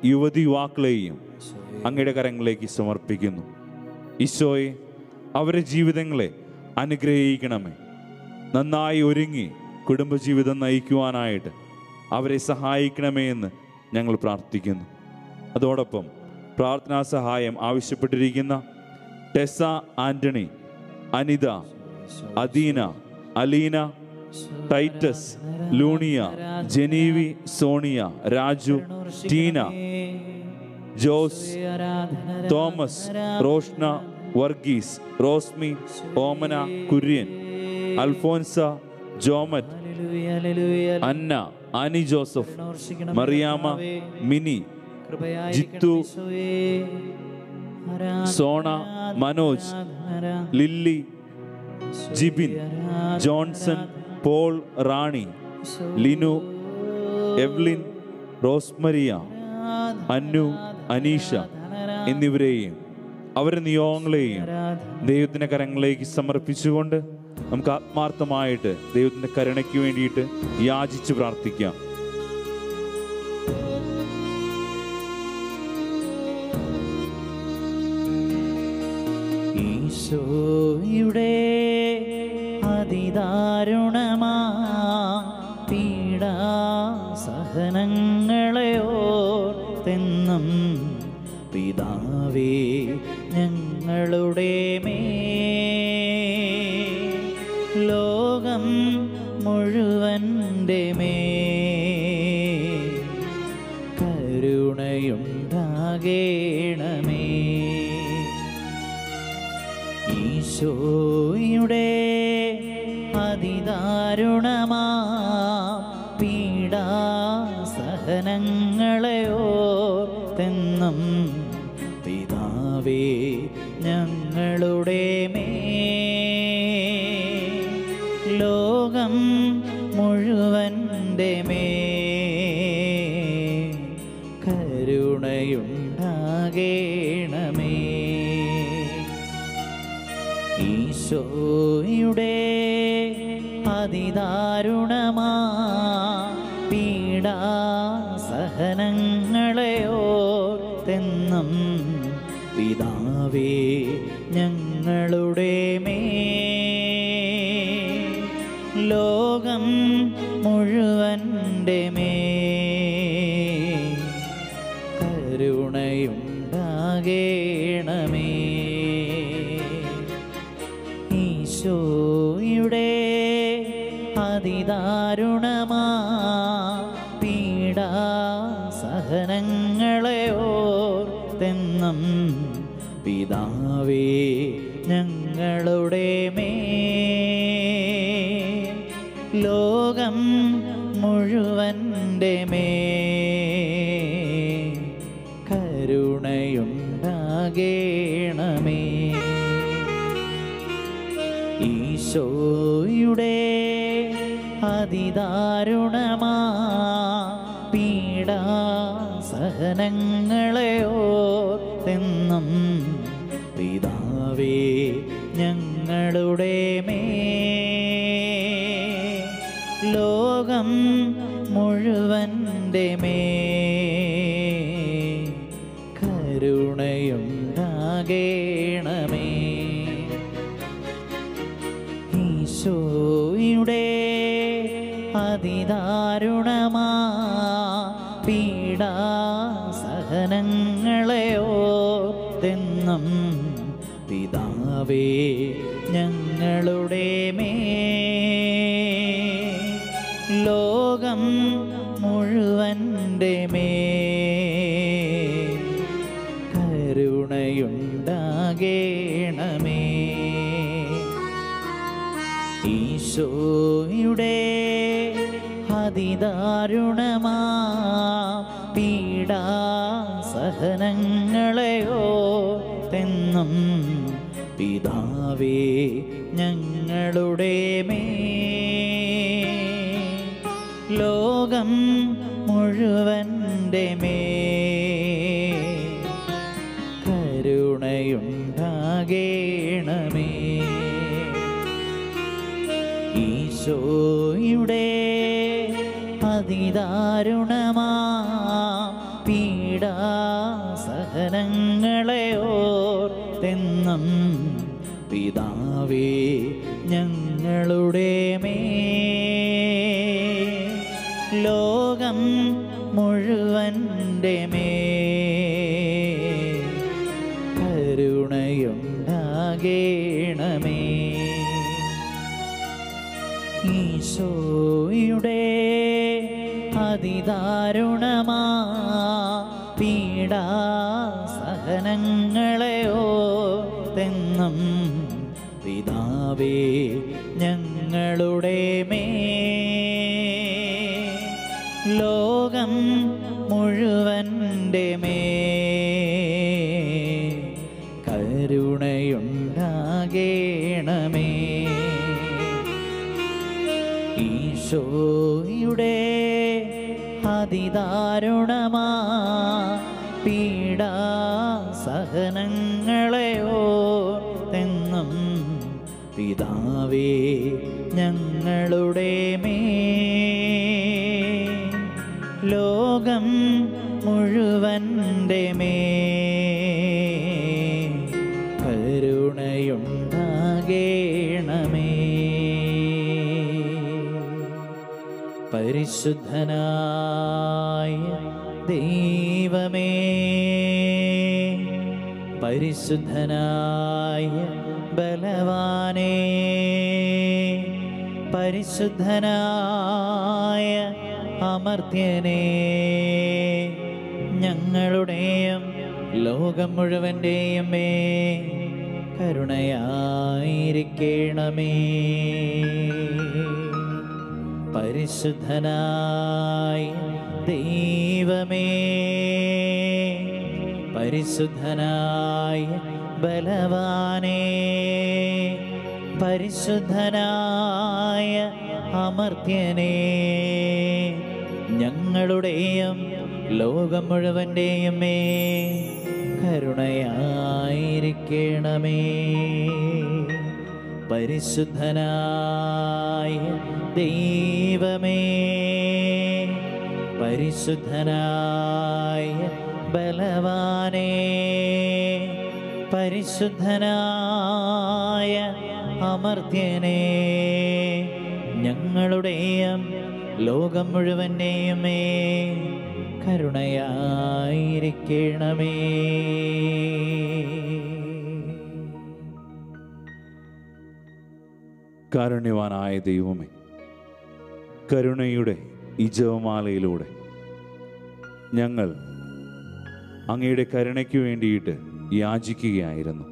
യുവതി യുവാക്കളെയും അങ്ങയുടെ കരങ്ങളിലേക്ക് സമർപ്പിക്കുന്നു ഈശോയെ അവരുടെ ജീവിതങ്ങളെ അനുഗ്രഹിക്കണമേ നന്നായി ഒരുങ്ങി കുടുംബജീവിതം നയിക്കുവാനായിട്ട് അവരെ സഹായിക്കണമേ എന്ന് ഞങ്ങൾ പ്രാർത്ഥിക്കുന്നു അതോടൊപ്പം പ്രാർത്ഥനാ സഹായം ആവശ്യപ്പെട്ടിരിക്കുന്ന Tessa Antony Anitha Adeena Aleena Titus ലൂണിയ ജനീവി Sonia Raju Tina Jose Thomas Roshna Varghese Rosmi Omana Kurian Alphonsa Jomet Anna Annie Joseph Mariyama Mini Jithu Sona Manoj Lily Jibin Johnson Paul Rani Linu Evelyn Rosemaria Annu Aneesha എന്നിവരെയും അവരുടെ നിയോഗങ്ങളെയും ദൈവത്തിന്റെ കരങ്ങളിലേക്ക് സമർപ്പിച്ചുകൊണ്ട് നമുക്ക് ആത്മാർത്ഥമായിട്ട് ദൈവത്തിന്റെ കരുണയ്ക്ക് വേണ്ടിയിട്ട് യാചിച്ച് പ്രാർത്ഥിക്കാം ഈശോയുടെ അതിദാരുണമാ പീഡാ സഹനങ്ങളെ ഓർത്തെന്നും പിതാവേ ഞങ്ങളുടെ മേ ലോകം മുഴുവൻ്റെ മേ കരുണയുണ്ടാകേണമേ ഈശോയുടെ അതിദാരുണമാ പീഡാ സഹനങ്ങളെ ഓർത്തെന്നും പിതാവേ ഞങ്ങളുടെ മേ ലോകം മുഴുവൻ്റെ മേ കരുണയുണ്ടാകേണമേ ഈശോയുടെ അതിദാരുണമാ പീഡാ സഹനങ്ങളെ ഓർത്തെന്നും പിതാവേ ഞങ്ങളുടെ മേ ലോകം മുഴുവൻ്റെ മേ കരുണയുണ്ടാകേണമേ ഈശോയുടെ അതിദാരുണമാ പീഡാ സഹനങ്ങളെ ഓർത്തെന്നും പിതാവേ ഞങ്ങളുടെ മേ ലോകം മുഴുവൻ്റെ മേ കരുണയുണ്ടാകേണമേ ഈശോയുടെ അതിദാരുണമാ പീഡാ സഹനങ്ങളെ ഓർത്തെന്നും പിതാവേ ഞങ്ങളുടെ മേ ലോകം മുഴുവൻ്റെ മേ കരുണയുണ്ടാകേണമേ ഈശോയുടെ അതിദാരുണമാ പീഡാ സഹനങ്ങളെ ഓർത്തെന്നും പിതാവേ ഞങ്ങളുടെ മേ ലോകം മുഴുവൻ്റെ മേ കരുണയുണ്ടാകേണമേ ഈശോയുടെ അതിദാരുണമാ പീഡാ സഹനങ്ങളെ ഓർത്തെന്നും പിതാവേ ഞങ്ങളുടെ മേ ലോകം മുഴുവൻ്റെ മേ കരുണയുണ്ടാകേണമേ ഈശോയുടെ അതിദാരുണമാ പീഡാ പീഡാസഹനങ്ങളെ ഓർത്തെന്നും പിതാവേ ഞങ്ങളുടെ മേ ലോകം മുഴുവൻ്റെ മേ കരുണയുണ്ടാകേണമേ ഈശോയുടെ അതിദാരുണമാ പീഡാസഹനങ്ങളെയോ തെന്നും പിതാവേ ഞങ്ങളുടെ മേ ലോകം മുഴുവൻ്റെ മേ കരുണയുണ്ടാകേണമേ ഈശോയുടെ അതിദാരുണമാ പീഡാസഹനങ്ങളെയോ തെന്നും പിതാവേ ഞങ്ങളുടെ മേ ലോകം മുഴുവൻ്റെ മേ കരുണയുണ്ടാകേണമേ പരിശുദ്ധനായ ദൈവമേ പരിശുദ്ധനായ ബലവാനേ പരിശുദ്ധനായ അമർത്യനേ ഞങ്ങളുടെയും ലോകം മുഴുവൻ്റെയും മേ കരുണയായിരിക്കണമേ പരിശുദ്ധനായ ദൈവമേ പരിശുദ്ധനായ ബലവാനേ പരിശുദ്ധനായ അമർത്യനേ ഞങ്ങളുടെയും ലോകം മുഴുവൻ്റെയും മേ കരുണയായിരിക്കണമേ പരിശുദ്ധനായ ദൈവമേ പരിശുദ്ധനായ ബലവാനേ പരിശുദ്ധനായ അമർത്യനേ ഞങ്ങളുടെയും ലോകം മുഴുവൻ്റെയും മേ കരുണയായിരിക്കണമേ കാരുണ്യവാനായ ദൈവമേ കരുണയുടെ ഈ ജപമാലയിലൂടെ ഞങ്ങൾ അങ്ങയുടെ കരുണയ്ക്ക് വേണ്ടിയിട്ട് യാചിക്കുകയായിരുന്നു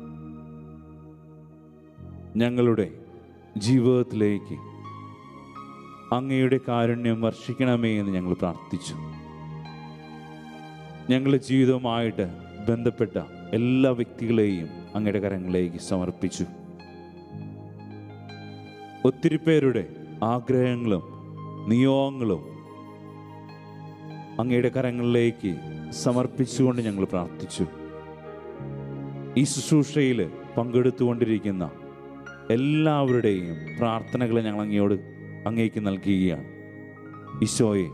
ഞങ്ങളുടെ ജീവിതത്തിലേക്ക് അങ്ങയുടെ കാരുണ്യം വർഷിക്കണമേ എന്ന് ഞങ്ങൾ പ്രാർത്ഥിച്ചു ഞങ്ങളുടെ ജീവിതവുമായിട്ട് ബന്ധപ്പെട്ട എല്ലാ വ്യക്തികളെയും അങ്ങയുടെ കരങ്ങളിലേക്ക് സമർപ്പിച്ചു ഒത്തിരി പേരുടെ ആഗ്രഹങ്ങളും നിയോഗങ്ങളും അങ്ങയുടെ കരങ്ങളിലേക്ക് സമർപ്പിച്ചുകൊണ്ട് ഞങ്ങൾ പ്രാർത്ഥിച്ചു ഈ ശുശ്രൂഷയിൽ പങ്കെടുത്തുകൊണ്ടിരിക്കുന്ന എല്ലാവരുടെയും പ്രാർത്ഥനകളെ ഞങ്ങൾ അങ്ങയോട് അങ്ങേക്ക് നൽകുകയാണ് ഈശോയെ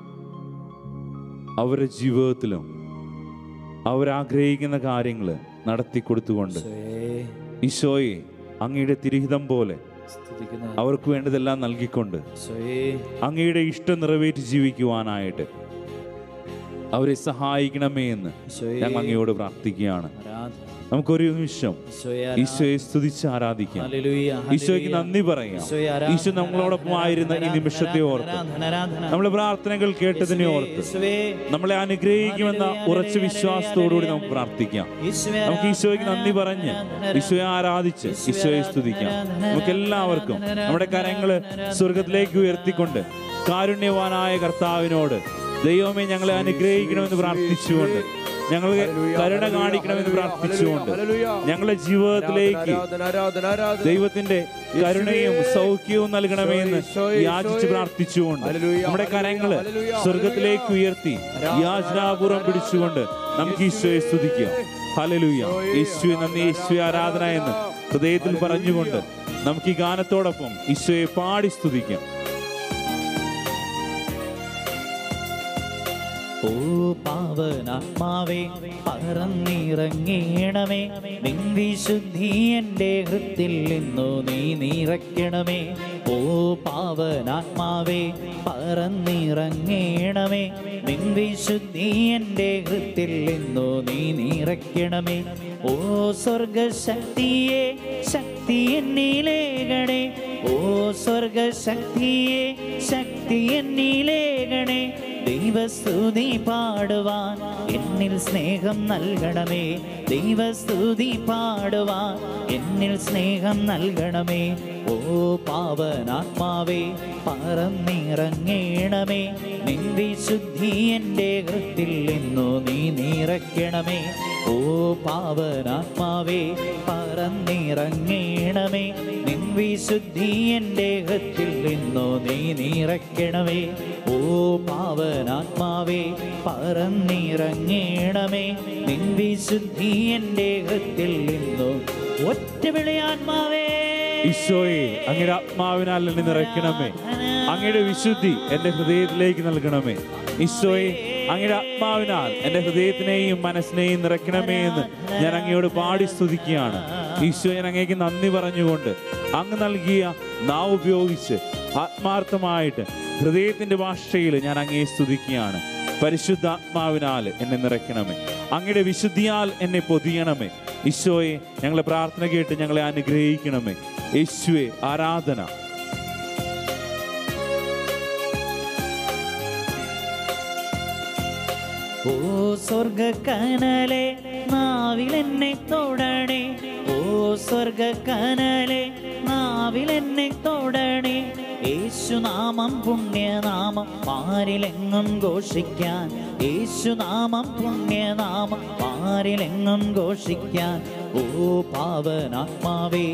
അവരുടെ ജീവിതത്തിലും അവരാഗ്രഹിക്കുന്ന കാര്യങ്ങൾ നടത്തിക്കൊടുത്തുകൊണ്ട് ഈശോയെ ഈശോയെ അങ്ങയുടെ തിരിഹിതം പോലെ സ്തുതിക്കുന്നു അവർക്ക് വേണ്ടതെല്ലാം നൽകിക്കൊണ്ട് ഈശോയെ അങ്ങയുടെ ഇഷ്ടം നിറവേറ്റി ജീവിക്കുവാനായിട്ട് അവരെ സഹായിക്കണമേ എന്ന് ഈശോയെ ഞങ്ങൾ അങ്ങയോട് പ്രാർത്ഥിക്കുകയാണ് ആരാധന നമുക്കൊരു നിമിഷം ഈശോയെ ഈശോയെ സ്തുതിച്ച് ആരാധിക്കാം ഹല്ലേലൂയ, ഈശോയ്ക്ക് ഹല്ലേലൂയ. നന്ദി പറയാം ഈശോയെ ആരാധന, ഈശോ നമ്മളോടൊപ്പം ആയിരുന്ന ഈ ആരാധന, നിമിഷത്തെ ഓർത്ത് ആരാധന, ആരാധന. നമ്മളെ പ്രാർത്ഥനകൾ കേട്ടതിനെ ഓർത്ത് യേശുവേ, നമ്മളെ അനുഗ്രഹിക്കുമെന്ന ഉറച്ച വിശ്വാസത്തോടുകൂടി നമുക്ക് പ്രാർത്ഥിക്കാം യേശുവേ, നമുക്ക് ഈശോയ്ക്ക് നന്ദി പറഞ്ഞ് ഈശോയെ ആരാധിച്ച് ഈശോയെ സ്തുതിക്കാം നമുക്ക് എല്ലാവർക്കും നമ്മുടെ കരങ്ങള് സ്വർഗത്തിലേക്ക് ഉയർത്തിക്കൊണ്ട് കാരുണ്യവാനായ കർത്താവിനോട് ദൈവമേ ഞങ്ങളെ അനുഗ്രഹിക്കണമെന്ന് പ്രാർത്ഥിച്ചുകൊണ്ട് ഞങ്ങൾ കരുണ കാണിക്കണമെന്ന് പ്രാർത്ഥിച്ചുകൊണ്ട് ഞങ്ങളുടെ ജീവിതത്തിലേക്ക് ആരാധന ആരാധന ആരാധന ദൈവത്തിന്റെ കരുണയും സൗഖ്യവും നൽകണമേ എന്ന് യാചിച്ച് പ്രാർത്ഥിച്ചുകൊണ്ട് നമ്മുടെ കരങ്ങള് സ്വർഗത്തിലേക്ക് ഉയർത്തി യാചനാപൂർവം പിടിച്ചുകൊണ്ട് നമുക്ക് ഈശോയെ സ്തുതിക്കാം ഹലലുയ യേശുവെ നന്ദി യേശുവെ ആരാധന എന്ന് ഹൃദയത്തിൽ പറഞ്ഞുകൊണ്ട് നമുക്ക് ഈ ഗാനത്തോടൊപ്പം ഈശോയെ പാടി സ്തുതിക്കാം ഓ പാവനാത്മാവേ പറന്നിറങ്ങണമേ നിൻ വിശുദ്ധി എൻ്റെ ഹൃത്തിൽ നിന്നു നീ നിറയ്ക്കണമേ ഓ പാവനാത്മാവേ പറന്നിറങ്ങണമേ നിൻ വിശുദ്ധി എൻ്റെ ഹൃത്തിൽ നിന്നു നീ നിറയ്ക്കണമേ ഓ സ്വർഗശക്തിയെ ശക്തി എന്നിലേകണേ ഓ സ്വർഗശക്തിയെ ശക്തി എന്നിലേകണേ ദൈവസ്തുതി പാടുവാൻ എന്നിൽ സ്നേഹം നൽകണമേ ദൈവസ്തുതി പാടുവാൻ എന്നിൽ സ്നേഹം നൽകണമേ ഓ പാവനാത്മാവേ പറന്നിറങ്ങണമേ നിൻ വിശുദ്ധി എൻ്റെ ഹൃത്തിൽ നിന്നു നീ നിറയ്ക്കണമേ ഓ പാവനാത്മാവേ പറന്നിറങ്ങണമേ നിൻ വിശുദ്ധി എൻ്റെ ഹൃത്തിൽ നിന്നു നീ നിറയ്ക്കണമേ ഓ പാവനാത്മാവേ പറന്നിറങ്ങണമേ നിൻ വിശുദ്ധി എൻ്റെ ഹൃത്തിൽ നിന്നു ഒറ്റ വിളിയാത്മാവേ ഈശോയെ അങ്ങയുടെ ആത്മാവിനാൽ എന്നെ നിറയ്ക്കണമേ അങ്ങയുടെ വിശുദ്ധി എൻ്റെ ഹൃദയത്തിലേക്ക് നൽകണമേ ഈശോയെ അങ്ങയുടെ ആത്മാവിനാൽ എൻ്റെ ഹൃദയത്തിനെയും മനസ്സിനെയും നിറയ്ക്കണമേ എന്ന് ഞാൻ അങ്ങയോട് പാടി സ്തുതിക്കുകയാണ് ഈശോ ഞാൻ അങ്ങേക്ക് നന്ദി പറഞ്ഞുകൊണ്ട് അങ്ങ് നൽകിയ നാവ് ഉപയോഗിച്ച് ആത്മാർത്ഥമായിട്ട് ഹൃദയത്തിന്റെ ഭാഷയിൽ ഞാൻ അങ്ങയെ സ്തുതിക്കുകയാണ് പരിശുദ്ധാത്മാവിനാൽ എന്നെ നിറയ്ക്കണമേ അങ്ങയുടെ വിശുദ്ധിയാൽ എന്നെ പൊതിയണമേ ഈശോയെ ഞങ്ങളെ പ്രാർത്ഥന കേട്ട് ഞങ്ങളെ അനുഗ്രഹിക്കണമേ യേശുവെ ആരാധന ഓ സ്വർഗ കനലെ നാവിലെന്നെ തൊടണേ ഓ സ്വർഗ കനലെ നാവിലെന്നെ തൊടണേ യേശുനാമം പുണ്യനാമം പാരിലെങ്ങും ഘോഷിക്കാൻ യേശുനാമം പുണ്യനാമം പാരിലെങ്ങും ഘോഷിക്കാൻ ഓ പാവനാത്മാവേ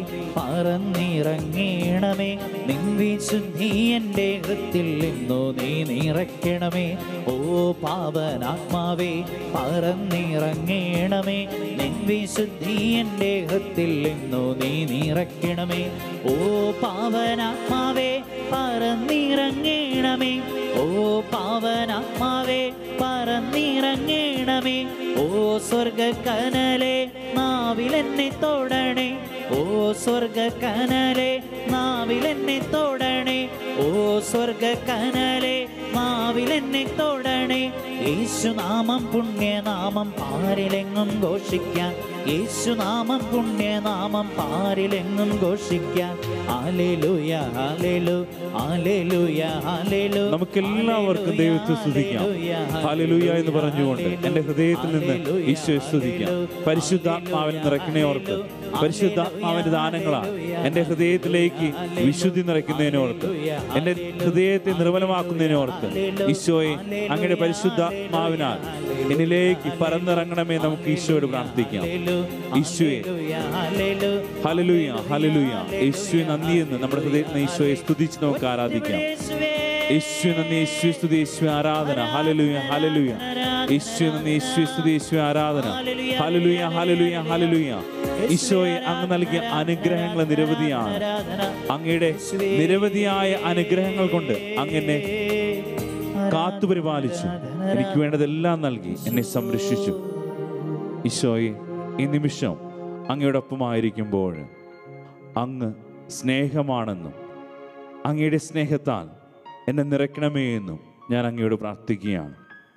പറന്നിറങ്ങണമേ നിൻ വിശുദ്ധി എൻ്റെ ഹൃത്തിൽ നിന്നു നീ നിറയ്ക്കണമേ ഓ പാവനാത്മാവേ പറന്നിറങ്ങണമേ നിൻ വിശുദ്ധി എൻ്റെ ഹൃത്തിൽ നിന്നു നീ നിറയ്ക്കണമേ ഓ പാവനാത്മാവേ പറന്നിറങ്ങണമേ ഓ പാവനാത്മാവേ പറന്നിറങ്ങണമേ ഓ സ്വർഗ കനലെ നാവിലെന്നെ തൊടണേ ഓ സ്വർഗ കനലെ നാവിലെന്നെ തൊടണേ ഓ സ്വർഗ കനലെ നാവിലെന്നെ തൊടണേ യേശുനാമം പുണ്യനാമം പാരിലെങ്ങും ഘോഷിക്കാൻ യേശുനാമം പുണ്യനാമം പാരിലെങ്ങും ഘോഷിക്കാൻ ആലേലുയ ആലേലു ആലേലുയ ആലേലു നമുക്കെല്ലാവർക്കും ദൈവത്തെ സ്തുതിക്കാം ഹാലലൂയ എന്ന് പറഞ്ഞുകൊണ്ട് എൻ്റെ ഹൃദയത്തിൽ നിന്ന് ഈശോയെ സ്തുതിക്കാം പരിശുദ്ധാത്മാവിനെ നിറയ്ക്കണേ ഓർത്ത് പരിശുദ്ധാത്മാവിന്റെ ദാനങ്ങളാണ് എൻ്റെ ഹൃദയത്തിലേക്ക് വിശുദ്ധി നിറയ്ക്കുന്നതിനെ ഓർത്ത് എൻ്റെ ഹൃദയത്തെ നിർമ്മലമാക്കുന്നതിനെ ഓർത്ത് ഈശോയെ അങ്ങയുടെ പരിശുദ്ധാത്മാവിനാൽ എന്നിലേക്ക് പറന്നിറങ്ങണമേ നമുക്ക് ഈശോയോട് പ്രാർത്ഥിക്കാം ഈശോയെ ആലേലു ഹലലുയ ഹലലുയ യേശുവെ നന്ദി എന്ന് നമ്മുടെ ഹൃദയത്തിൽ നിന്ന് ഈശോയെ സ്തുതിച്ച് നമുക്ക് ആരാധിക്കാം യേശുവേ യേശു നന്ദി യേശു സ്തുതി യേശു ആരാധന ഹലലുയ ഹലലുയ യേശു നന്ദി യേശു സ്തുതി യേശു ആരാധന ഹലലുയ ഹലലുയ ഹലലുയ ഈശോയെ അങ്ങ് നൽകിയ അനുഗ്രഹങ്ങൾ നിരവധിയാണ് ആരാധന അങ്ങയുടെ നിരവധിയായ അനുഗ്രഹങ്ങൾ കൊണ്ട് അങ്ങനെ കാത്തുപരിപാലിച്ചു എനിക്ക് വേണ്ടതെല്ലാം നൽകി എന്നെ സംരക്ഷിച്ചു ഈശോയെ ഈ നിമിഷം അങ്ങയോടൊപ്പമായിരിക്കുമ്പോൾ അങ്ങ് സ്നേഹമാണെന്നും അങ്ങയുടെ സ്നേഹത്താൽ എന്നെ നിറയ്ക്കണമേ എന്നും ഞാൻ അങ്ങയോട് പ്രാർത്ഥിക്കുകയാണ്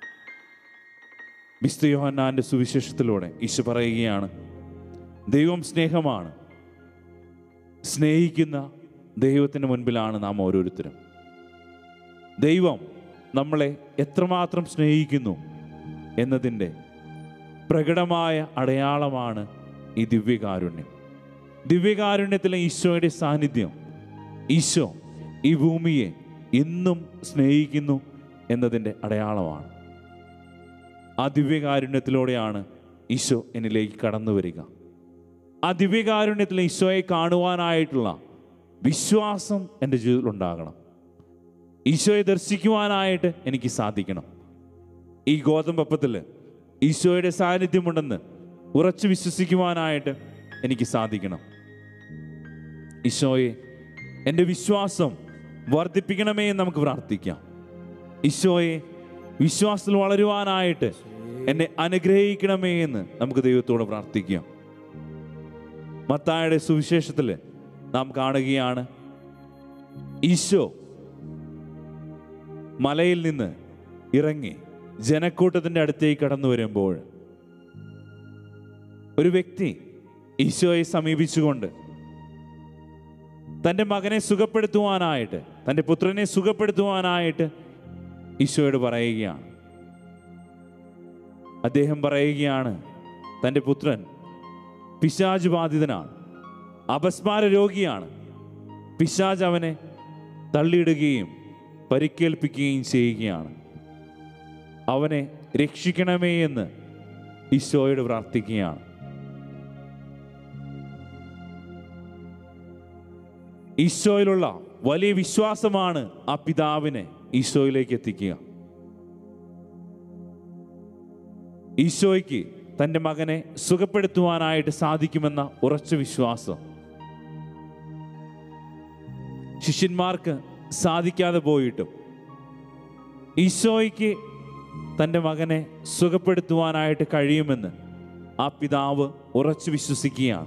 വിസ്തു യോഹന്നാന്റെ സുവിശേഷത്തിലൂടെ ഈശോ പറയുകയാണ് ദൈവം സ്നേഹമാണ് സ്നേഹിക്കുന്ന ദൈവത്തിന് മുൻപിലാണ് നാം ഓരോരുത്തരും ദൈവം നമ്മളെ എത്രമാത്രം സ്നേഹിക്കുന്നു എന്നതിൻ്റെ പ്രകടമായ അടയാളമാണ് ഈ ദിവ്യകാരുണ്യം ദിവ്യകാരുണ്യത്തിലെ ഈശോയുടെ സാന്നിധ്യം ഈശോ ഈ ഭൂമിയെ എന്നും സ്നേഹിക്കുന്നു എന്നതിൻ്റെ അടയാളമാണ് ആ ദിവ്യകാരുണ്യത്തിലൂടെയാണ് ഈശോ എന്നിലേക്ക് കടന്നു വരിക ആ ദിവ്യകാരുണ്യത്തിൽ ഈശോയെ കാണുവാനായിട്ടുള്ള വിശ്വാസം എൻ്റെ ജീവിതത്തിൽ ഉണ്ടാകണം ഈശോയെ ദർശിക്കുവാനായിട്ട് എനിക്ക് സാധിക്കണം ഈ ഗോതമ്പപ്പത്തിൽ ഈശോയുടെ സാന്നിധ്യമുണ്ടെന്ന് ഉറച്ചു വിശ്വസിക്കുവാനായിട്ട് എനിക്ക് സാധിക്കണം ഈശോയെ എൻ്റെ വിശ്വാസം വർദ്ധിപ്പിക്കണമേ എന്ന് നമുക്ക് പ്രാർത്ഥിക്കാം ഈശോയെ വിശ്വാസത്തിൽ വളരുവാനായിട്ട് എന്നെ അനുഗ്രഹിക്കണമേ എന്ന് നമുക്ക് ദൈവത്തോട് പ്രാർത്ഥിക്കാം മത്തായുടെ സുവിശേഷത്തിൽ നാം കാണുകയാണ് ഈശോ മലയിൽ നിന്ന് ഇറങ്ങി ജനക്കൂട്ടത്തിന്റെ അടുത്തേക്ക് കടന്നു വരുമ്പോൾ ഒരു വ്യക്തി ഈശോയെ സമീപിച്ചുകൊണ്ട് തൻ്റെ മകനെ സുഖപ്പെടുത്തുവാനായിട്ട് തൻ്റെ പുത്രനെ സുഖപ്പെടുത്തുവാനായിട്ട് ഈശോയോട് പറയുകയാണ് അദ്ദേഹം പറയുകയാണ് തൻ്റെ പുത്രൻ പിശാജ് ബാധിതനാണ് അപസ്മാര രോഗിയാണ് പിശാജ് അവനെ തള്ളിയിടുകയും പരിക്കേൽപ്പിക്കുകയും ചെയ്യുകയാണ് അവനെ രക്ഷിക്കണമേ എന്ന് ഈശോയോട് പ്രാർത്ഥിക്കുകയാണ് ഈശോയിലുള്ള വലിയ വിശ്വാസമാണ് ആ പിതാവിനെ ഈശോയിലേക്ക് എത്തിക്കുക ഈശോയ്ക്ക് തൻ്റെ മകനെ സുഖപ്പെടുത്തുവാനായിട്ട് സാധിക്കുമെന്ന ഉറച്ച വിശ്വാസം ശിഷ്യന്മാർക്ക് സാധിക്കാതെ പോയിട്ടും ഈശോയ്ക്ക് തൻ്റെ മകനെ സുഖപ്പെടുത്തുവാനായിട്ട് കഴിയുമെന്ന് ആ പിതാവ് ഉറച്ചു വിശ്വസിക്കുകയാണ്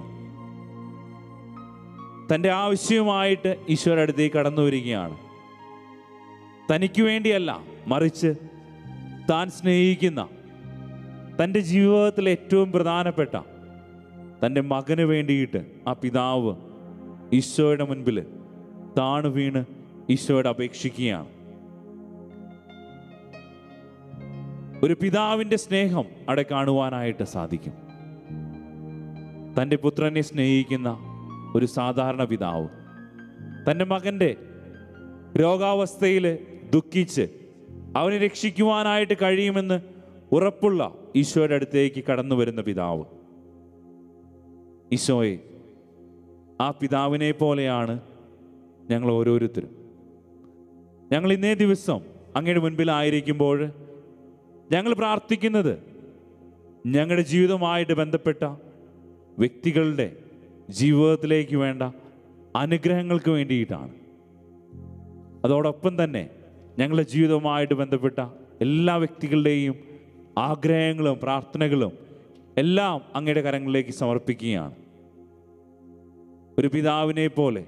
തൻ്റെ ആവശ്യവുമായിട്ട് ഈശോയുടെ അടുത്തേക്ക് കടന്നു വരികയാണ് തനിക്ക് വേണ്ടിയല്ല മറിച്ച് താൻ സ്നേഹിക്കുന്ന തൻ്റെ ജീവിതത്തിലെ ഏറ്റവും പ്രധാനപ്പെട്ട തൻ്റെ മകന് വേണ്ടിയിട്ട് ആ പിതാവ് ഈശോയുടെ മുൻപിൽ താണു വീണ് ഈശോയോട് അപേക്ഷിക്കുകയാണ് ഒരു പിതാവിൻ്റെ സ്നേഹം അവിടെ കാണുവാനായിട്ട് സാധിക്കും തൻ്റെ പുത്രനെ സ്നേഹിക്കുന്ന ഒരു സാധാരണ പിതാവ് തൻ്റെ മകൻ്റെ രോഗാവസ്ഥയിൽ ദുഃഖിച്ച് അവനെ രക്ഷിക്കുവാനായിട്ട് കഴിയുമെന്ന് ഉറപ്പുള്ള ഈശോയുടെ അടുത്തേക്ക് കടന്നു വരുന്ന പിതാവ് ഈശോയെ ആ പിതാവിനെ പോലെയാണ് ഞങ്ങൾ ഓരോരുത്തരും ഞങ്ങൾ ഇന്നേ ദിവസം അങ്ങയുടെ മുൻപിലായിരിക്കുമ്പോൾ ഞങ്ങൾ പ്രാർത്ഥിക്കുന്നത് ഞങ്ങളുടെ ജീവിതവുമായിട്ട് ബന്ധപ്പെട്ട വ്യക്തികളുടെ ജീവിതത്തിലേക്ക് വേണ്ട അനുഗ്രഹങ്ങൾക്ക് വേണ്ടിയിട്ടാണ് അതോടൊപ്പം തന്നെ ഞങ്ങളുടെ ജീവിതവുമായിട്ട് ബന്ധപ്പെട്ട എല്ലാ വ്യക്തികളുടെയും ആഗ്രഹങ്ങളും പ്രാർത്ഥനകളും എല്ലാം അങ്ങയുടെ കരങ്ങളിലേക്ക് സമർപ്പിക്കുകയാണ് ഒരു പിതാവിനെ പോലെ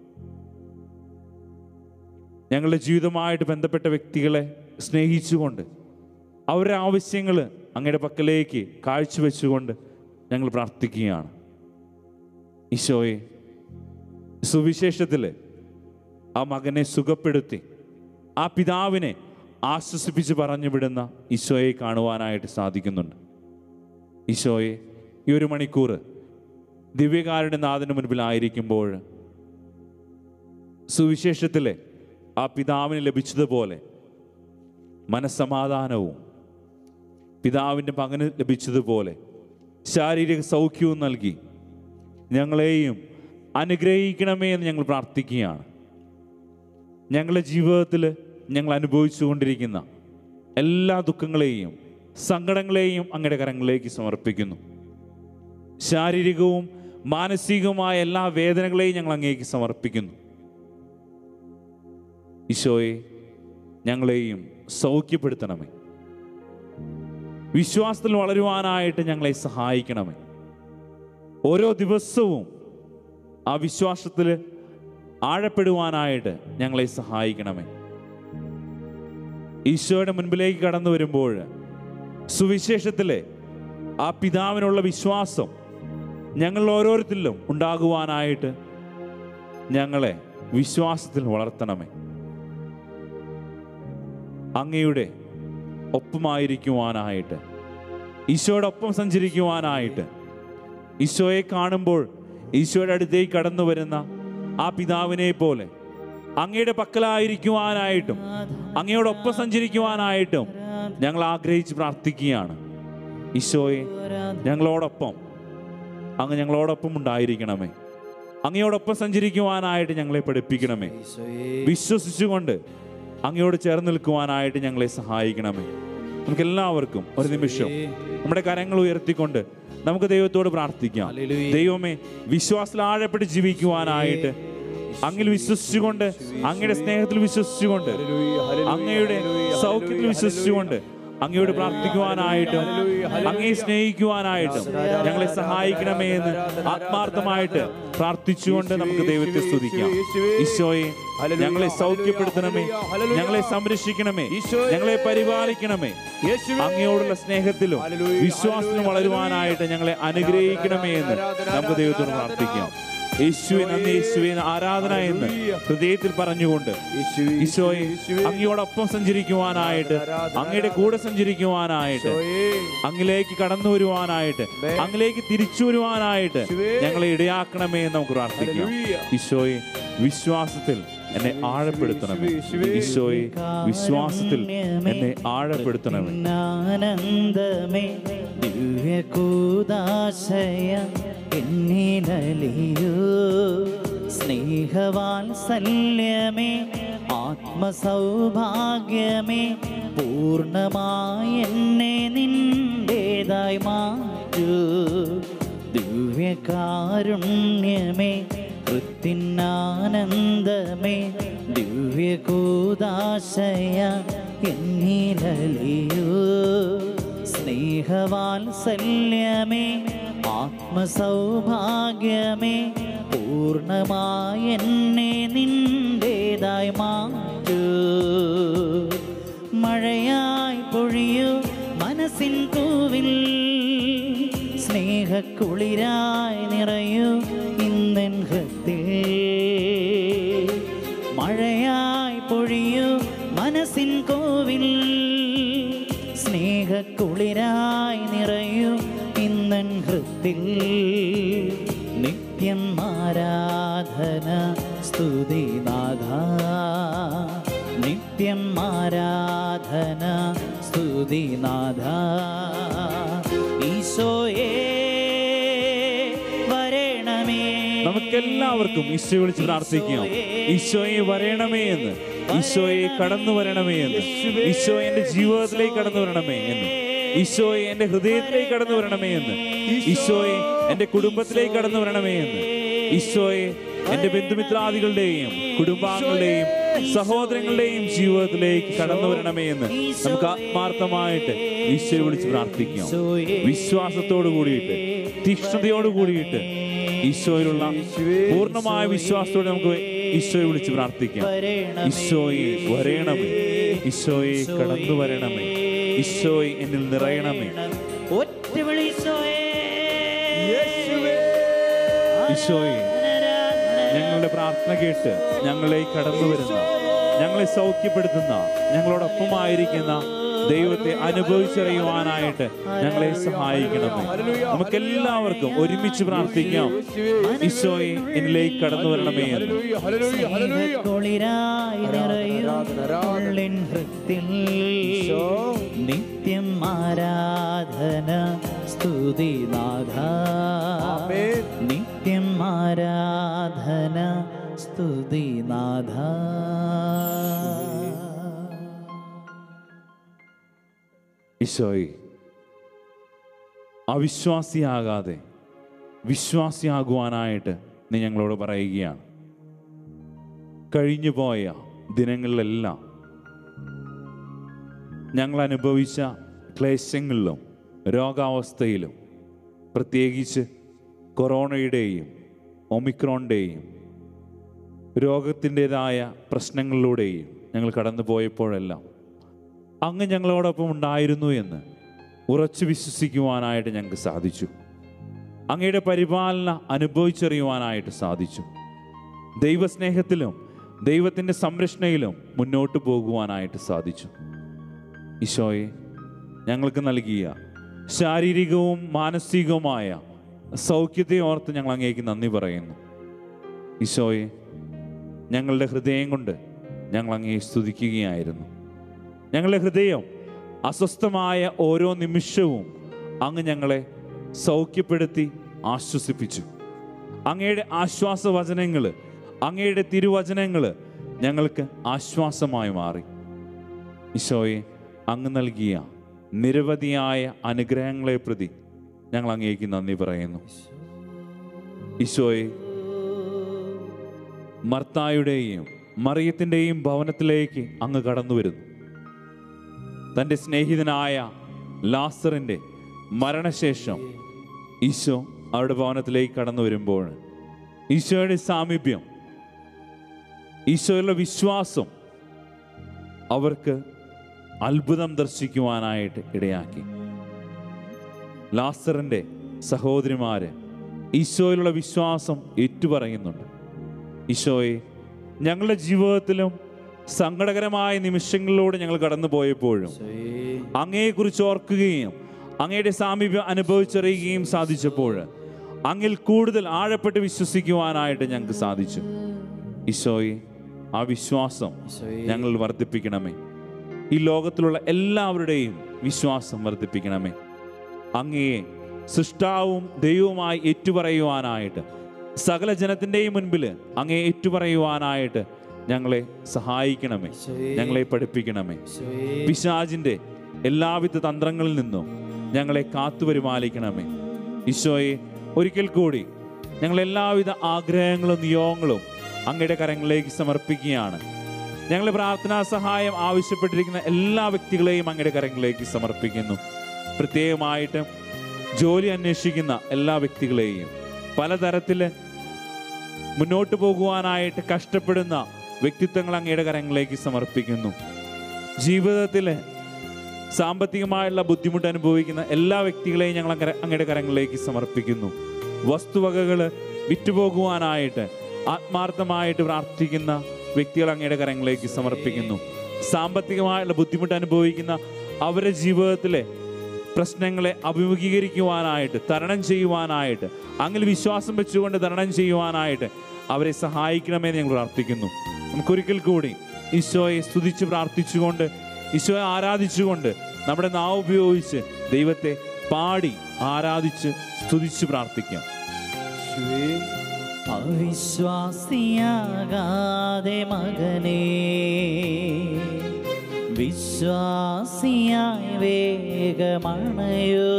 ഞങ്ങളുടെ ജീവിതവുമായിട്ട് ബന്ധപ്പെട്ട വ്യക്തികളെ സ്നേഹിച്ചുകൊണ്ട് അവരുടെ ആവശ്യങ്ങൾ അങ്ങയുടെ പക്കലേക്ക് കാഴ്ചവെച്ചുകൊണ്ട് ഞങ്ങൾ പ്രാർത്ഥിക്കുകയാണ് ഈശോയെ സുവിശേഷത്തിൽ ആ മകനെ സുഖപ്പെടുത്തി ആ പിതാവിനെ ആശ്വസിപ്പിച്ച് പറഞ്ഞു വിടുന്ന ഈശോയെ കാണുവാനായിട്ട് സാധിക്കുന്നുണ്ട് ഈശോയെ ഈ ഒരു മണിക്കൂർ ദിവ്യകാരുടെ നാഥന് മുൻപിലായിരിക്കുമ്പോൾ സുവിശേഷത്തിലെ ആ പിതാവിന് ലഭിച്ചതുപോലെ മനസ്സമാധാനവും പിതാവിൻ്റെ മകന് ലഭിച്ചതുപോലെ ശാരീരിക സൗഖ്യവും നൽകി ഞങ്ങളെയും അനുഗ്രഹിക്കണമേ എന്ന് ഞങ്ങൾ പ്രാർത്ഥിക്കുകയാണ് ഞങ്ങളുടെ ജീവിതത്തിൽ ഞങ്ങൾ അനുഭവിച്ചു കൊണ്ടിരിക്കുന്ന എല്ലാ ദുഃഖങ്ങളെയും സങ്കടങ്ങളെയും അങ്ങയുടെ കരങ്ങളിലേക്ക് സമർപ്പിക്കുന്നു ശാരീരികവും മാനസികവുമായ എല്ലാ വേദനകളെയും ഞങ്ങൾ അങ്ങേക്ക് സമർപ്പിക്കുന്നു ഈശോയെ ഞങ്ങളെയും സൗഖ്യപ്പെടുത്തണമേ വിശ്വാസത്തിൽ വളരുവാനായിട്ട് ഞങ്ങളെ സഹായിക്കണമേ ഓരോ ദിവസവും ആ വിശ്വാസത്തിൽ ആഴപ്പെടുവാനായിട്ട് ഞങ്ങളെ സഹായിക്കണമേ ഈശോയുടെ മുൻപിലേക്ക് കടന്നു വരുമ്പോൾ സുവിശേഷത്തിലെ ആ പിതാവിനുള്ള വിശ്വാസം ഞങ്ങൾ ഓരോരുത്തരിലും ഉണ്ടാകുവാനായിട്ട് ഞങ്ങളെ വിശ്വാസത്തിൽ വളർത്തണമേ അങ്ങയുടെ ഒപ്പമായിരിക്കുവാനായിട്ട് ഈശോയോടൊപ്പം സഞ്ചരിക്കുവാനായിട്ട് ഈശോയെ കാണുമ്പോൾ ഈശോയുടെ അടുത്തേക്ക് കടന്നു വരുന്ന ആ പിതാവിനെ പോലെ അങ്ങയുടെ പക്കലായിരിക്കുവാനായിട്ടും അങ്ങയോടൊപ്പം സഞ്ചരിക്കുവാനായിട്ടും ഞങ്ങൾ ആഗ്രഹിച്ച് പ്രാർത്ഥിക്കുകയാണ് ഈശോയെ ഞങ്ങളോടൊപ്പം അങ്ങ് ഞങ്ങളോടൊപ്പം ഉണ്ടായിരിക്കണമേ അങ്ങയോടൊപ്പം സഞ്ചരിക്കുവാനായിട്ട് ഞങ്ങളെ പഠിപ്പിക്കണമേ വിശ്വസിച്ചുകൊണ്ട് അങ്ങയോട് ചേർന്ന് നിൽക്കുവാനായിട്ട് ഞങ്ങളെ സഹായിക്കണമേ നമുക്ക് എല്ലാവർക്കും ഒരു നിമിഷം നമ്മുടെ കരങ്ങൾ ഉയർത്തിക്കൊണ്ട് നമുക്ക് ദൈവത്തോട് പ്രാർത്ഥിക്കാം ഹല്ലേലൂയ. ദൈവമേ വിശ്വാസത്തിൽ ആഴപ്പെട്ട് ജീവിക്കുവാനായിട്ട് അങ്ങിൽ വിശ്വസിച്ചുകൊണ്ട് അങ്ങയുടെ സ്നേഹത്തിൽ വിശ്വസിച്ചുകൊണ്ട് അങ്ങയുടെ സൗഖ്യത്തിൽ വിശ്വസിച്ചുകൊണ്ട് അങ്ങയോട് പ്രാർത്ഥിക്കുവാനായിട്ടും അങ്ങയെ സ്നേഹിക്കുവാനായിട്ടും ഞങ്ങളെ സഹായിക്കണമേ എന്ന് ആത്മാർത്ഥമായിട്ട് പ്രാർത്ഥിച്ചുകൊണ്ട് നമുക്ക് ദൈവത്തെ സ്തുതിക്കാം ഈശോയെ ഞങ്ങളെ സൗഖ്യപ്പെടുത്തണമേ ഞങ്ങളെ സംരക്ഷിക്കണമേ ഞങ്ങളെ പരിപാലിക്കണമേ അങ്ങയോടുള്ള സ്നേഹത്തിലും വിശ്വാസത്തിലും വളരുവാനായിട്ട് ഞങ്ങളെ അനുഗ്രഹിക്കണമേ എന്ന് നമുക്ക് ദൈവത്തോട് പ്രാർത്ഥിക്കാം യേശുവെ നന്ദി യേശുവെ ആരാധന എന്ന് ഹൃദയത്തിൽ പറഞ്ഞുകൊണ്ട് ഈശോയെ അങ്ങയോടൊപ്പം സഞ്ചരിക്കുവാനായിട്ട് അങ്ങയുടെ കൂടെ സഞ്ചരിക്കുവാനായിട്ട് അങ്ങിലേക്ക് കടന്നു വരുവാനായിട്ട് അങ്ങിലേക്ക് തിരിച്ചു വരുവാനായിട്ട് ഞങ്ങളെ ഇടയാക്കണമേ എന്ന് നമുക്ക് പ്രാർത്ഥിക്കാം ഈശോയെ വിശ്വാസത്തിൽ എന്നെ ആഴപ്പെടുത്തണമേ ഈശോയെ വിശ്വാസത്തിൽ എന്നെ ആഴപ്പെടുത്തണമേ ആനന്ദമേ ദിവ്യകൂദാശയ എന്നിലലിയൂ സ്നേഹവാത്സല്യമേ ആത്മസൗഭാഗ്യമേ പൂർണ്ണമായി എന്നെ നിന്റേതായി മാറ്റൂ ദിവ്യകാരുണ്യമേ കൃത്തിനാനന്ദമേ ദിവ്യകൂദാശയ എന്നിലലിയൂ സ്നേഹവാത്സല്യമേ ആത്മസൗഭാഗ്യമേ പൂർണ്ണമായി എന്നെ നിന്റേതായി മാറ്റൂ മഴയായി പൊഴിയൂ മനസ്സിൻ പൂവിൽ സ്നേഹക്കുളിരായി നിറയൂ ഇന്നൻ ഹൃത്തിൽ മഴയായി പൊഴിയൂ മനസ്സിൻ കോവിൽ സ്നേഹക്കുളിരായി നിറയൂ ഇന്നൻ ഹൃത്തിൽ നിത്യം ആരാധന സ്തുതിനാഥ നിത്യം ആരാധന സ്തുതിനാഥ ഈശോയേ വരണമേ നമുക്കെല്ലാവർക്കും ഈശോ വിളിച്ച് പ്രാർത്ഥിക്കാം ഈശോയെ വരണമേ എന്ന് ഈശോയെ കടന്നു വരണമേ എന്ന് ഈശോ എന്റെ ജീവിതത്തിലേക്ക് കടന്നു വരണമേ എന്ന് ഈശോയെ എന്റെ ഹൃദയത്തിലേക്ക് കടന്നു വരണമേ എന്ന് ഈശോയെ എന്റെ കുടുംബത്തിലേക്ക് കടന്നു വരണമേ എന്ന് ഈശോയെ എന്റെ ബന്ധുമിത്രാദികളുടെയും കുടുംബാംഗങ്ങളുടെയും സഹോദരങ്ങളുടെയും ജീവിതത്തിലേക്ക് കടന്നു വരണമേ എന്ന് നമുക്ക് ആത്മാർത്ഥമായിട്ട് ഈശോയെ വിളിച്ച് പ്രാർത്ഥിക്കാം വിശ്വാസത്തോടു കൂടിയിട്ട് തീക്ഷ്ണതയോട് കൂടിയിട്ട് ഈശോയിലുള്ള പൂർണ്ണമായ വിശ്വാസത്തോടെ നമുക്ക് ഈശോയെ വിളിച്ച് പ്രാർത്ഥിക്കാം ഈശോയെ വരയണമേ ഈശോയെ കടന്നു വരണമേ ഈശോയെ എന്നിൽ നിറയണമേ ഒറ്റ വിളിച്ചോയേ ഈശോയെ ഞങ്ങളുടെ പ്രാർത്ഥന കേട്ട് ഞങ്ങളെ കടന്നു വരുന്ന ഞങ്ങളെ സൗഖ്യപ്പെടുത്തുന്ന ഞങ്ങളോടൊപ്പമായിരിക്കുന്ന ദൈവത്തെ അനുഭവിച്ചറിയുവാനായിട്ട് ഞങ്ങളെ സഹായിക്കണമേ നമുക്കെല്ലാവർക്കും ഒരുമിച്ച് പ്രാർത്ഥിക്കാം ഈശോയെ എന്നിലേക്ക് കടന്നു വരണമേ എന്ന് സ്നേഹക്കുളിരായി നിറയും ഉള്ളിൻ ഹൃത്തിൽ നിത്യം ആരാധന സ്തുതിനാഥ നിത്യം ആരാധന സ്തുതിനാഥ ഈശോയെ അവിശ്വാസിയാകാതെ വിശ്വാസിയാകുവാനായിട്ട് നീ ഞങ്ങളോട് പറയുകയാണ് കഴിഞ്ഞു പോയ ദിനങ്ങളിലെല്ലാം ഞങ്ങൾ അനുഭവിച്ച ക്ലേശങ്ങളിലും രോഗാവസ്ഥയിലും പ്രത്യേകിച്ച് കൊറോണയുടെയും ഒമിക്രോണിൻ്റെയും രോഗത്തിൻ്റെതായ പ്രശ്നങ്ങളിലൂടെയും ഞങ്ങൾ കടന്നു പോയപ്പോഴെല്ലാം അങ്ങ് ഞങ്ങളോടൊപ്പം ഉണ്ടായിരുന്നു എന്ന് ഉറച്ചു വിശ്വസിക്കുവാനായിട്ട് ഞങ്ങൾക്ക് സാധിച്ചു അങ്ങയുടെ പരിപാലന അനുഭവിച്ചറിയുവാനായിട്ട് സാധിച്ചു ദൈവസ്നേഹത്തിലും ദൈവത്തിൻ്റെ സംരക്ഷണയിലും മുന്നോട്ട് പോകുവാനായിട്ട് സാധിച്ചു ഈശോയെ ഞങ്ങൾക്ക് നൽകിയ ശാരീരികവും മാനസികവുമായ സൗഖ്യത്തെ ഓർത്ത് ഞങ്ങൾ അങ്ങേക്ക് നന്ദി പറയുന്നു ഈശോയെ ഞങ്ങളുടെ ഹൃദയം കൊണ്ട് ഞങ്ങൾ അങ്ങേ സ്തുതിക്കുകയായിരുന്നു ഞങ്ങളുടെ ഹൃദയം അസ്വസ്ഥമായ ഓരോ നിമിഷവും അങ്ങ് ഞങ്ങളെ സൗഖ്യപ്പെടുത്തി ആശ്വസിപ്പിച്ചു അങ്ങയുടെ ആശ്വാസ വചനങ്ങൾ അങ്ങയുടെ തിരുവചനങ്ങൾ ഞങ്ങൾക്ക് ആശ്വാസമായി മാറി ഈശോയെ അങ്ങ് നൽകിയ നിരവധിയായ അനുഗ്രഹങ്ങളെ പ്രതി ഞങ്ങൾ അങ്ങേക്ക് നന്ദി പറയുന്നു ഈശോയെ മർത്തായുടെയും മറിയത്തിൻ്റെയും ഭവനത്തിലേക്ക് അങ്ങ് കടന്നു വരുന്നു തൻ്റെ സ്നേഹിതനായ ലാസറിൻ്റെ മരണശേഷം ഈശോ അവരുടെ ഭവനത്തിലേക്ക് കടന്നു വരുമ്പോൾ ഈശോയുടെ സാമീപ്യം ഈശോയുള്ള വിശ്വാസം അവർക്ക് അത്ഭുതം ദർശിക്കുവാനായിട്ട് ഇടയാക്കി ലാസറിൻ്റെ സഹോദരിമാര് ഈശോയിലുള്ള വിശ്വാസം ഏറ്റുപറയുന്നുണ്ട് ഈശോയെ ഞങ്ങളുടെ ജീവിതത്തിലും സങ്കടകരമായ നിമിഷങ്ങളിലൂടെ ഞങ്ങൾ കടന്നു പോയപ്പോഴും അങ്ങയെക്കുറിച്ച് ഓർക്കുകയും അങ്ങയുടെ സാമീപ്യം അനുഭവിച്ചറിയുകയും സാധിച്ചപ്പോൾ അങ്ങിൽ കൂടുതൽ ആഴപ്പെട്ട് വിശ്വസിക്കുവാനായിട്ട് ഞങ്ങൾക്ക് സാധിച്ചു ഈശോയെ ആ വിശ്വാസം ഞങ്ങൾ വർദ്ധിപ്പിക്കണമേ ഈ ലോകത്തിലുള്ള എല്ലാവരുടെയും വിശ്വാസം വർദ്ധിപ്പിക്കണമേ അങ്ങയെ സൃഷ്ടാവും ദൈവവുമായി ഏറ്റുപറയുവാനായിട്ട് സകല ജനത്തിൻ്റെയും മുൻപിൽ അങ്ങയെ ഏറ്റുപറയുവാനായിട്ട് ഞങ്ങളെ സഹായിക്കണമേ ഞങ്ങളെ പഠിപ്പിക്കണമേ പിശാജിന്റെ എല്ലാവിധ തന്ത്രങ്ങളിൽ നിന്നും ഞങ്ങളെ കാത്തുപരിപാലിക്കണമേ ഈശോയെ ഒരിക്കൽ കൂടി ഞങ്ങൾ എല്ലാവിധ ആഗ്രഹങ്ങളും നിയോഗങ്ങളും അങ്ങയുടെ കരങ്ങളിലേക്ക് സമർപ്പിക്കുകയാണ് ഞങ്ങൾ പ്രാർത്ഥനാ സഹായം ആവശ്യപ്പെട്ടിരിക്കുന്ന എല്ലാ വ്യക്തികളെയും അങ്ങയുടെ കരങ്ങളിലേക്ക് സമർപ്പിക്കുന്നു പ്രത്യേകമായിട്ട് ജോലി അന്വേഷിക്കുന്ന എല്ലാ വ്യക്തികളെയും പലതരത്തിൽ മുന്നോട്ട് പോകുവാനായിട്ട് കഷ്ടപ്പെടുന്ന വ്യക്തിത്വങ്ങൾ അങ്ങയുടെ കരങ്ങളിലേക്ക് സമർപ്പിക്കുന്നു ജീവിതത്തിൽ സാമ്പത്തികമായുള്ള ബുദ്ധിമുട്ട് അനുഭവിക്കുന്ന എല്ലാ വ്യക്തികളെയും ഞങ്ങൾ അങ്ങ- അങ്ങയുടെ കരങ്ങളിലേക്ക് സമർപ്പിക്കുന്നു വസ്തുവകകൾ വിറ്റുപോകുവാനായിട്ട് ആത്മാർത്ഥമായിട്ട് പ്രാർത്ഥിക്കുന്ന വ്യക്തികൾ അങ്ങയുടെ കരങ്ങളിലേക്ക് സമർപ്പിക്കുന്നു സാമ്പത്തികമായുള്ള ബുദ്ധിമുട്ട് അനുഭവിക്കുന്ന അവരുടെ ജീവിതത്തിലെ പ്രശ്നങ്ങളെ അഭിമുഖീകരിക്കുവാനായിട്ട് തരണം ചെയ്യുവാനായിട്ട് അങ്ങിൽ വിശ്വാസം വെച്ചുകൊണ്ട് തരണം ചെയ്യുവാനായിട്ട് അവരെ സഹായിക്കണമെന്ന് ഞങ്ങൾ പ്രാർത്ഥിക്കുന്നു നമുക്കൊരിക്കൽ കൂടി ഈശോയെ സ്തുതിച്ച് പ്രാർത്ഥിച്ചുകൊണ്ട് ഈശോയെ ആരാധിച്ചുകൊണ്ട് നമ്മുടെ നാവ് ഉപയോഗിച്ച് ദൈവത്തെ പാടി ആരാധിച്ച് സ്തുതിച്ച് പ്രാർത്ഥിക്കാം അവിശ്വാസിയാകാതെ മകനെ വിശ്വാസിയായി വേഗമണയോ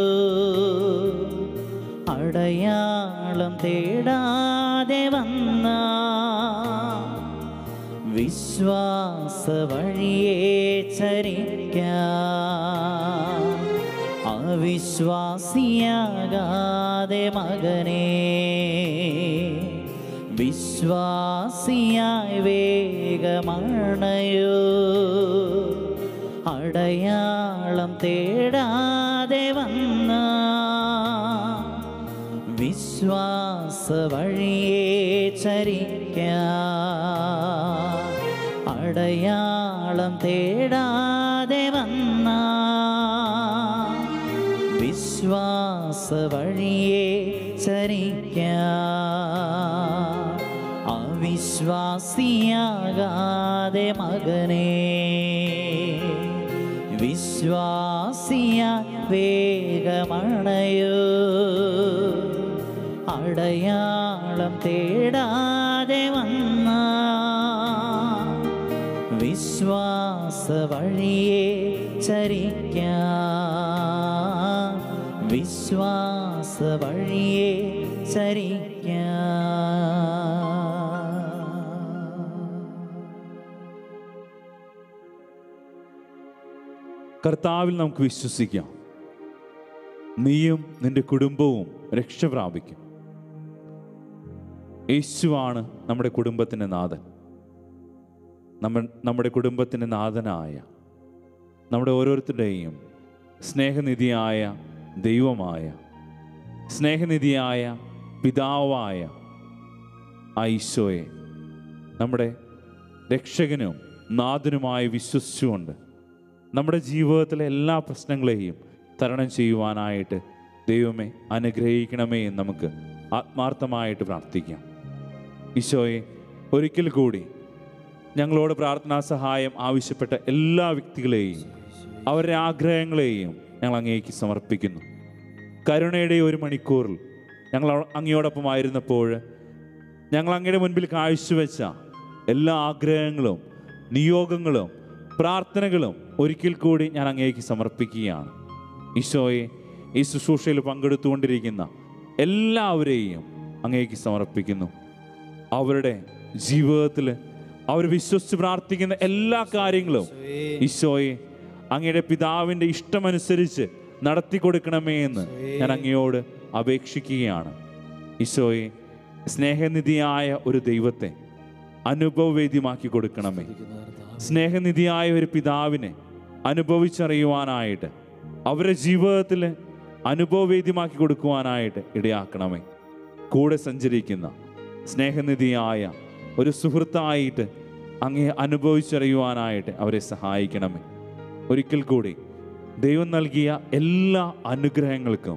അടയാളം തേടാതെ വന്ന വിശ്വാസ വഴിയെ ചരിക്കാം അവിശ്വാസിയാകാതെ മകനെ വിശ്വാസിയായി വേഗമണയോ അടയാളം തേടാതെ വന്ന വിശ്വാസ വഴിയെ ചരിക്കാം അടയാളം തേടാതെ വന്ന വിശ്വാസ വഴിയെ ചരിക്കാം അവിശ്വാസിയാകാതെ മകനെ വിശ്വാസിയ വേഗമണയോ അടയാളം തേടാതെ വന്ന വിശ്വാസ വഴിയെ ചരിക്കാം വിശ്വാസ വഴിയെ ചരിക്കാം കർത്താവിൽ നമുക്ക് വിശ്വസിക്കാം നീയും നിന്റെ കുടുംബവും രക്ഷ പ്രാപിക്കും യേശുവാണ് നമ്മുടെ കുടുംബത്തിൻ്റെ നാഥൻ നമ്മ നമ്മുടെ കുടുംബത്തിൻ്റെ നാഥനായ നമ്മുടെ ഓരോരുത്തരുടെയും സ്നേഹനിധിയായ ദൈവമായ സ്നേഹനിധിയായ പിതാവായ ആ ഈശോയെ നമ്മുടെ രക്ഷകനും നാഥനുമായി വിശ്വസിച്ചുകൊണ്ട് നമ്മുടെ ജീവിതത്തിലെ എല്ലാ പ്രശ്നങ്ങളെയും തരണം ചെയ്യുവാനായിട്ട് ദൈവമേ അനുഗ്രഹിക്കണമേ എന്ന് നമുക്ക് ആത്മാർത്ഥമായിട്ട് പ്രാർത്ഥിക്കാം ഈശോയെ ഒരിക്കൽ കൂടി ഞങ്ങളോട് പ്രാർത്ഥനാ സഹായം ആവശ്യപ്പെട്ട എല്ലാ വ്യക്തികളെയും അവരുടെ ആഗ്രഹങ്ങളെയും ഞങ്ങൾ അങ്ങേക്ക് സമർപ്പിക്കുന്നു കരുണയുടെ ഒരു മണിക്കൂറിൽ ഞങ്ങൾ അങ്ങയോടൊപ്പമായിരുന്നപ്പോൾ ഞങ്ങൾ അങ്ങയുടെ മുൻപിൽ കാഴ്ചവെച്ച എല്ലാ ആഗ്രഹങ്ങളും നിയോഗങ്ങളും പ്രാർത്ഥനകളും ഒരിക്കൽ കൂടി ഞാൻ അങ്ങേക്ക് സമർപ്പിക്കുകയാണ് ഈശോയെ ഈ ശുശ്രൂഷയിൽ പങ്കെടുത്തുകൊണ്ടിരിക്കുന്ന എല്ലാവരെയും അങ്ങേക്ക് സമർപ്പിക്കുന്നു അവരുടെ ജീവിതത്തിൽ അവർ വിശ്വസിച്ച് പ്രാർത്ഥിക്കുന്ന എല്ലാ കാര്യങ്ങളും ഈശോയെ അങ്ങയുടെ പിതാവിൻ്റെ ഇഷ്ടമനുസരിച്ച് നടത്തി കൊടുക്കണമേ എന്ന് ഞാൻ അങ്ങയോട് അപേക്ഷിക്കുകയാണ് ഈശോയെ സ്നേഹനിധിയായ ഒരു ദൈവത്തെ അനുഭവവേദ്യമാക്കി കൊടുക്കണമേ സ്നേഹനിധിയായ ഒരു പിതാവിനെ അനുഭവിച്ചറിയുവാനായിട്ട് അവരുടെ ജീവിതത്തിൽ അനുഭവവേദ്യമാക്കി കൊടുക്കുവാനായിട്ട് ഇടയാക്കണമേ കൂടെ സഞ്ചരിക്കുന്ന സ്നേഹനിധിയായ ഒരു സുഹൃത്തായിട്ട് അങ്ങേ അനുഭവിച്ചറിയുവാനായിട്ട് അവരെ സഹായിക്കണമേ ഒരിക്കൽ കൂടി ദൈവം നൽകിയ എല്ലാ അനുഗ്രഹങ്ങൾക്കും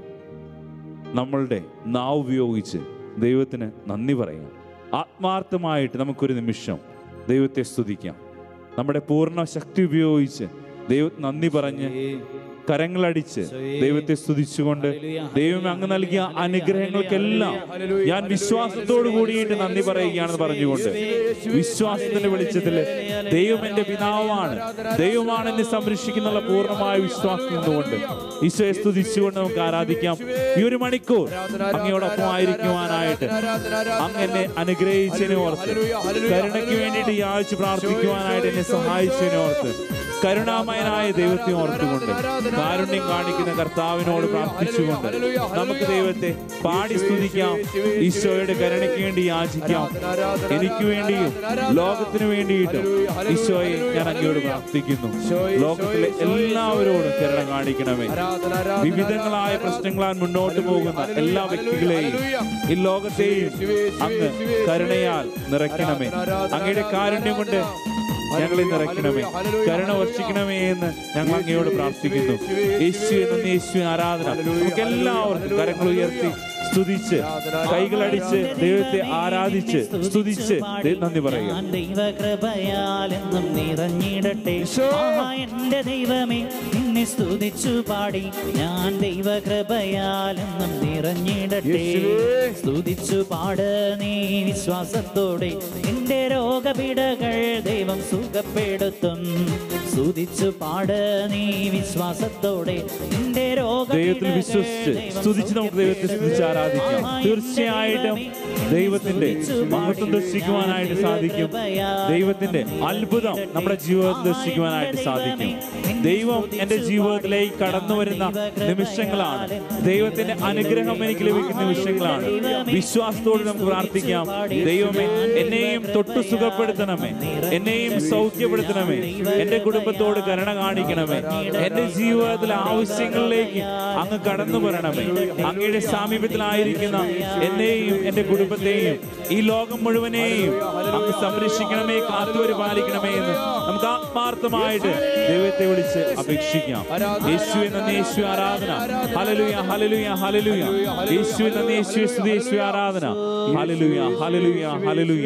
നമ്മളുടെ നാവ് ഉപയോഗിച്ച് ദൈവത്തിന് നന്ദി പറയാം ആത്മാർത്ഥമായിട്ട് നമുക്കൊരു നിമിഷം ദൈവത്തെ സ്തുതിക്കാം നമ്മുടെ പൂർണ്ണ ശക്തി ഉപയോഗിച്ച് ദൈവത്തിന് നന്ദി പറഞ്ഞ് കരങ്ങളടിച്ച് ദൈവത്തെ സ്തുതിച്ചുകൊണ്ട് ദൈവം അങ്ങ് നൽകിയ അനുഗ്രഹങ്ങൾക്കെല്ലാം ഞാൻ വിശ്വാസത്തോടു കൂടിയിട്ട് നന്ദി പറയുകയാണെന്ന് പറഞ്ഞുകൊണ്ട് വിശ്വാസത്തിന്റെ വെളിച്ചത്തിൽ ദൈവം എന്റെ പിതാവാണ് ദൈവമാണ് എന്നെ സംരക്ഷിക്കുന്നുള്ള പൂർണ്ണമായ വിശ്വാസം നിന്നുകൊണ്ട് ഈശോയെ സ്തുതിച്ചുകൊണ്ട് നമുക്ക് ആരാധിക്കാം ഈ ഒരു മണിക്കൂർ അങ്ങയോടൊപ്പം ആയിരിക്കുവാനായിട്ട് അങ്ങ് എന്നെ അനുഗ്രഹിച്ചതിനെ ഓർത്ത് കരുണയ്ക്ക് വേണ്ടിയിട്ട് യാചിച്ച് പ്രാർത്ഥിക്കുവാനായിട്ട് എന്നെ സഹായിച്ചതിനെ ഓർത്ത് കരുണാമയനായ ദൈവത്തെ ഓർത്തുകൊണ്ട് കാരുണ്യം കാണിക്കുന്ന കർത്താവിനോട് പ്രാർത്ഥിച്ചുകൊണ്ട് നമുക്ക് ദൈവത്തെ പാടി സ്തുതിക്കാം ഈശോയുടെ കരുണയ്ക്ക് വേണ്ടി യാചിക്കാം എനിക്ക് വേണ്ടിയും ലോകത്തിന് വേണ്ടിയിട്ടും ഈശോയെ ഞാൻ അങ്ങയോട് പ്രാർത്ഥിക്കുന്നു ലോകത്തിലെ എല്ലാവരോടും കരുണ കാണിക്കണമേ വിവിധങ്ങളായ പ്രശ്നങ്ങളാൽ മുന്നോട്ട് പോകുന്ന എല്ലാ വ്യക്തികളെയും ഈ ലോകത്തെയും അങ്ങ് കരുണയാൽ നിറയ്ക്കണമേ അങ്ങയുടെ കാരുണ്യം കൊണ്ട് ഞങ്ങളെ നിറയ്ക്കണമേ കരുണ വർഷിക്കണമേ എന്ന് ഞങ്ങൾ അങ്ങയോട് പ്രാർത്ഥിക്കുന്നു യേശു എന്ന യേശു ആരാധന നമുക്ക് എല്ലാവർക്കും കരങ്ങൾ ഉയർത്തി സ്തുതിച്ച് കൈകളടിച്ച് ദൈവത്തെ ആരാധിച്ച് സ്തുതിച്ച് ദൈ- നന്ദി പറയുക ഞാൻ ദൈവകൃപയാലെന്നും നിറഞ്ഞിടട്ടെ ആഹാ, എന്റെ ദൈവമേ നിന്നെ സ്തുതിച്ചു പാടി ഞാൻ ദൈവകൃപയാലെന്നും നിറഞ്ഞിടട്ടെ സ്തുതിച്ചു പാട് നീ വിശ്വാസത്തോടെ എന്റെ രോഗപീഠകൾ ദൈവം സുഖപ്പെടുത്തും സ്തുതിച്ചു പാട് നീ വിശ്വാസത്തോടെ എന്റെ ദൈവത്തിൽ വിശ്വസിച്ച് സ്തുതിച്ച് നമുക്ക് ദൈവത്തെ സ്തുതിച്ച് ആരാധിക്കാം തീർച്ചയായിട്ടും ദൈവത്തിന്റെ മഹത്വം ദർശിക്കുവാനായിട്ട് സാധിക്കും ദൈവത്തിന്റെ അത്ഭുതം നമ്മുടെ ജീവിതത്തിൽ ദർശിക്കുവാനായിട്ട് സാധിക്കും ദൈവം എന്റെ ജീവിതത്തിലേക്ക് കടന്നു വരുന്ന നിമിഷങ്ങളാണ് ദൈവത്തിന്റെ അനുഗ്രഹം എനിക്ക് ലഭിക്കുന്ന നിമിഷങ്ങളാണ് വിശ്വാസത്തോടെ നമുക്ക് പ്രാർത്ഥിക്കാം ദൈവമേ എന്നെയും തൊട്ടു സുഖപ്പെടുത്തണമേ എന്നെയും സൗഖ്യപ്പെടുത്തണമേ എന്റെ കുടുംബത്തോട് കരുണ കാണിക്കണമേ എന്റെ ജീവിതത്തിലെ ആവശ്യങ്ങളിലേക്ക് അങ്ങ് കടന്നു വരണമേ അങ്ങയുടെ സാമീപ്യത്തിലായിരിക്കുന്ന എന്നെയും എന്റെ കുടുംബത്തെയും ഈ ലോകം മുഴുവനെയും അങ്ങ് സംരക്ഷിക്കണമേ കാത്തുപരിപാലിക്കണമേ എന്ന് നമുക്ക് ആത്മാർത്ഥമായിട്ട് ദൈവത്തെ വിളിച്ച് അപേക്ഷിക്കാം യേശു എന്ന യേശു ആരാധന ഹലലുയ ഹലലുയ ഹലലുയ യേശു എന്ന യേശു സ്തുതി യേശു ആരാധന ഹലലുയ ഹലലുയ ഹലലുയ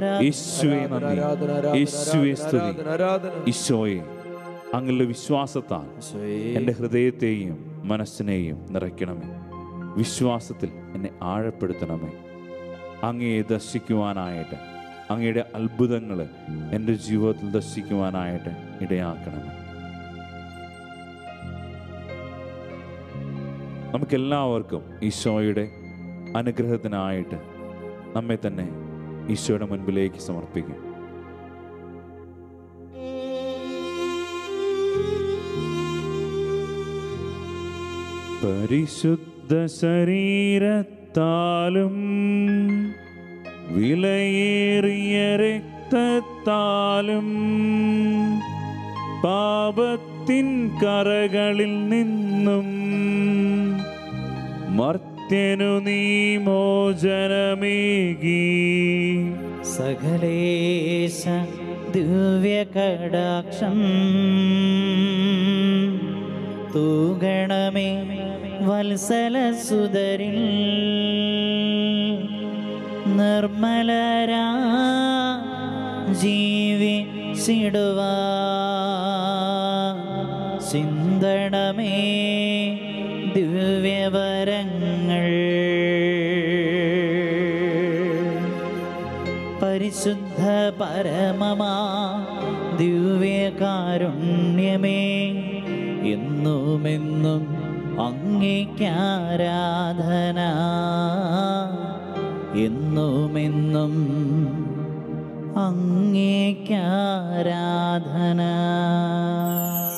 യേശുവെ നന്ദി യേശുവെ സ്തുതി ഈശോയെ അങ്ങയുടെ വിശ്വാസത്താൽ എൻ്റെ ഹൃദയത്തെയും മനസ്സിനെയും നിറയ്ക്കണമേ വിശ്വാസത്തിൽ എന്നെ ആഴപ്പെടുത്തണമേ അങ്ങയെ ദർശിക്കുവാനായിട്ട് അങ്ങയുടെ അത്ഭുതങ്ങൾ എൻ്റെ ജീവിതത്തിൽ ദർശിക്കുവാനായിട്ട് ഇടയാക്കണമേ നമുക്കെല്ലാവർക്കും ഈശോയുടെ അനുഗ്രഹത്തിനായിട്ട് നമ്മെ തന്നെ ഈശോയുടെ മുൻപിലേക്ക് സമർപ്പിക്കും പരിശുദ്ധ ശരീരത്താലും വിലയേറിയ രക്തത്താലും പാപത്തിൻ കറകളിൽ നിന്നും മർത്യനു നീ മോചനമേകി സകലേശ ദിവ്യകടാക്ഷം തൂഗണമേ വത്സല സുതരിൽ നിർമ്മലരാ ജീവിച്ചിടുവാ ചിന്തണമേ ദിവ്യവരങ്ങൾ പരിശുദ്ധ പരമമാ ദിവ്യകാരുണ്യമേ എന്നുമെന്നും അങ്ങേക്കാരാധന എന്നുമെന്നും അങ്ങേക്കാരാധന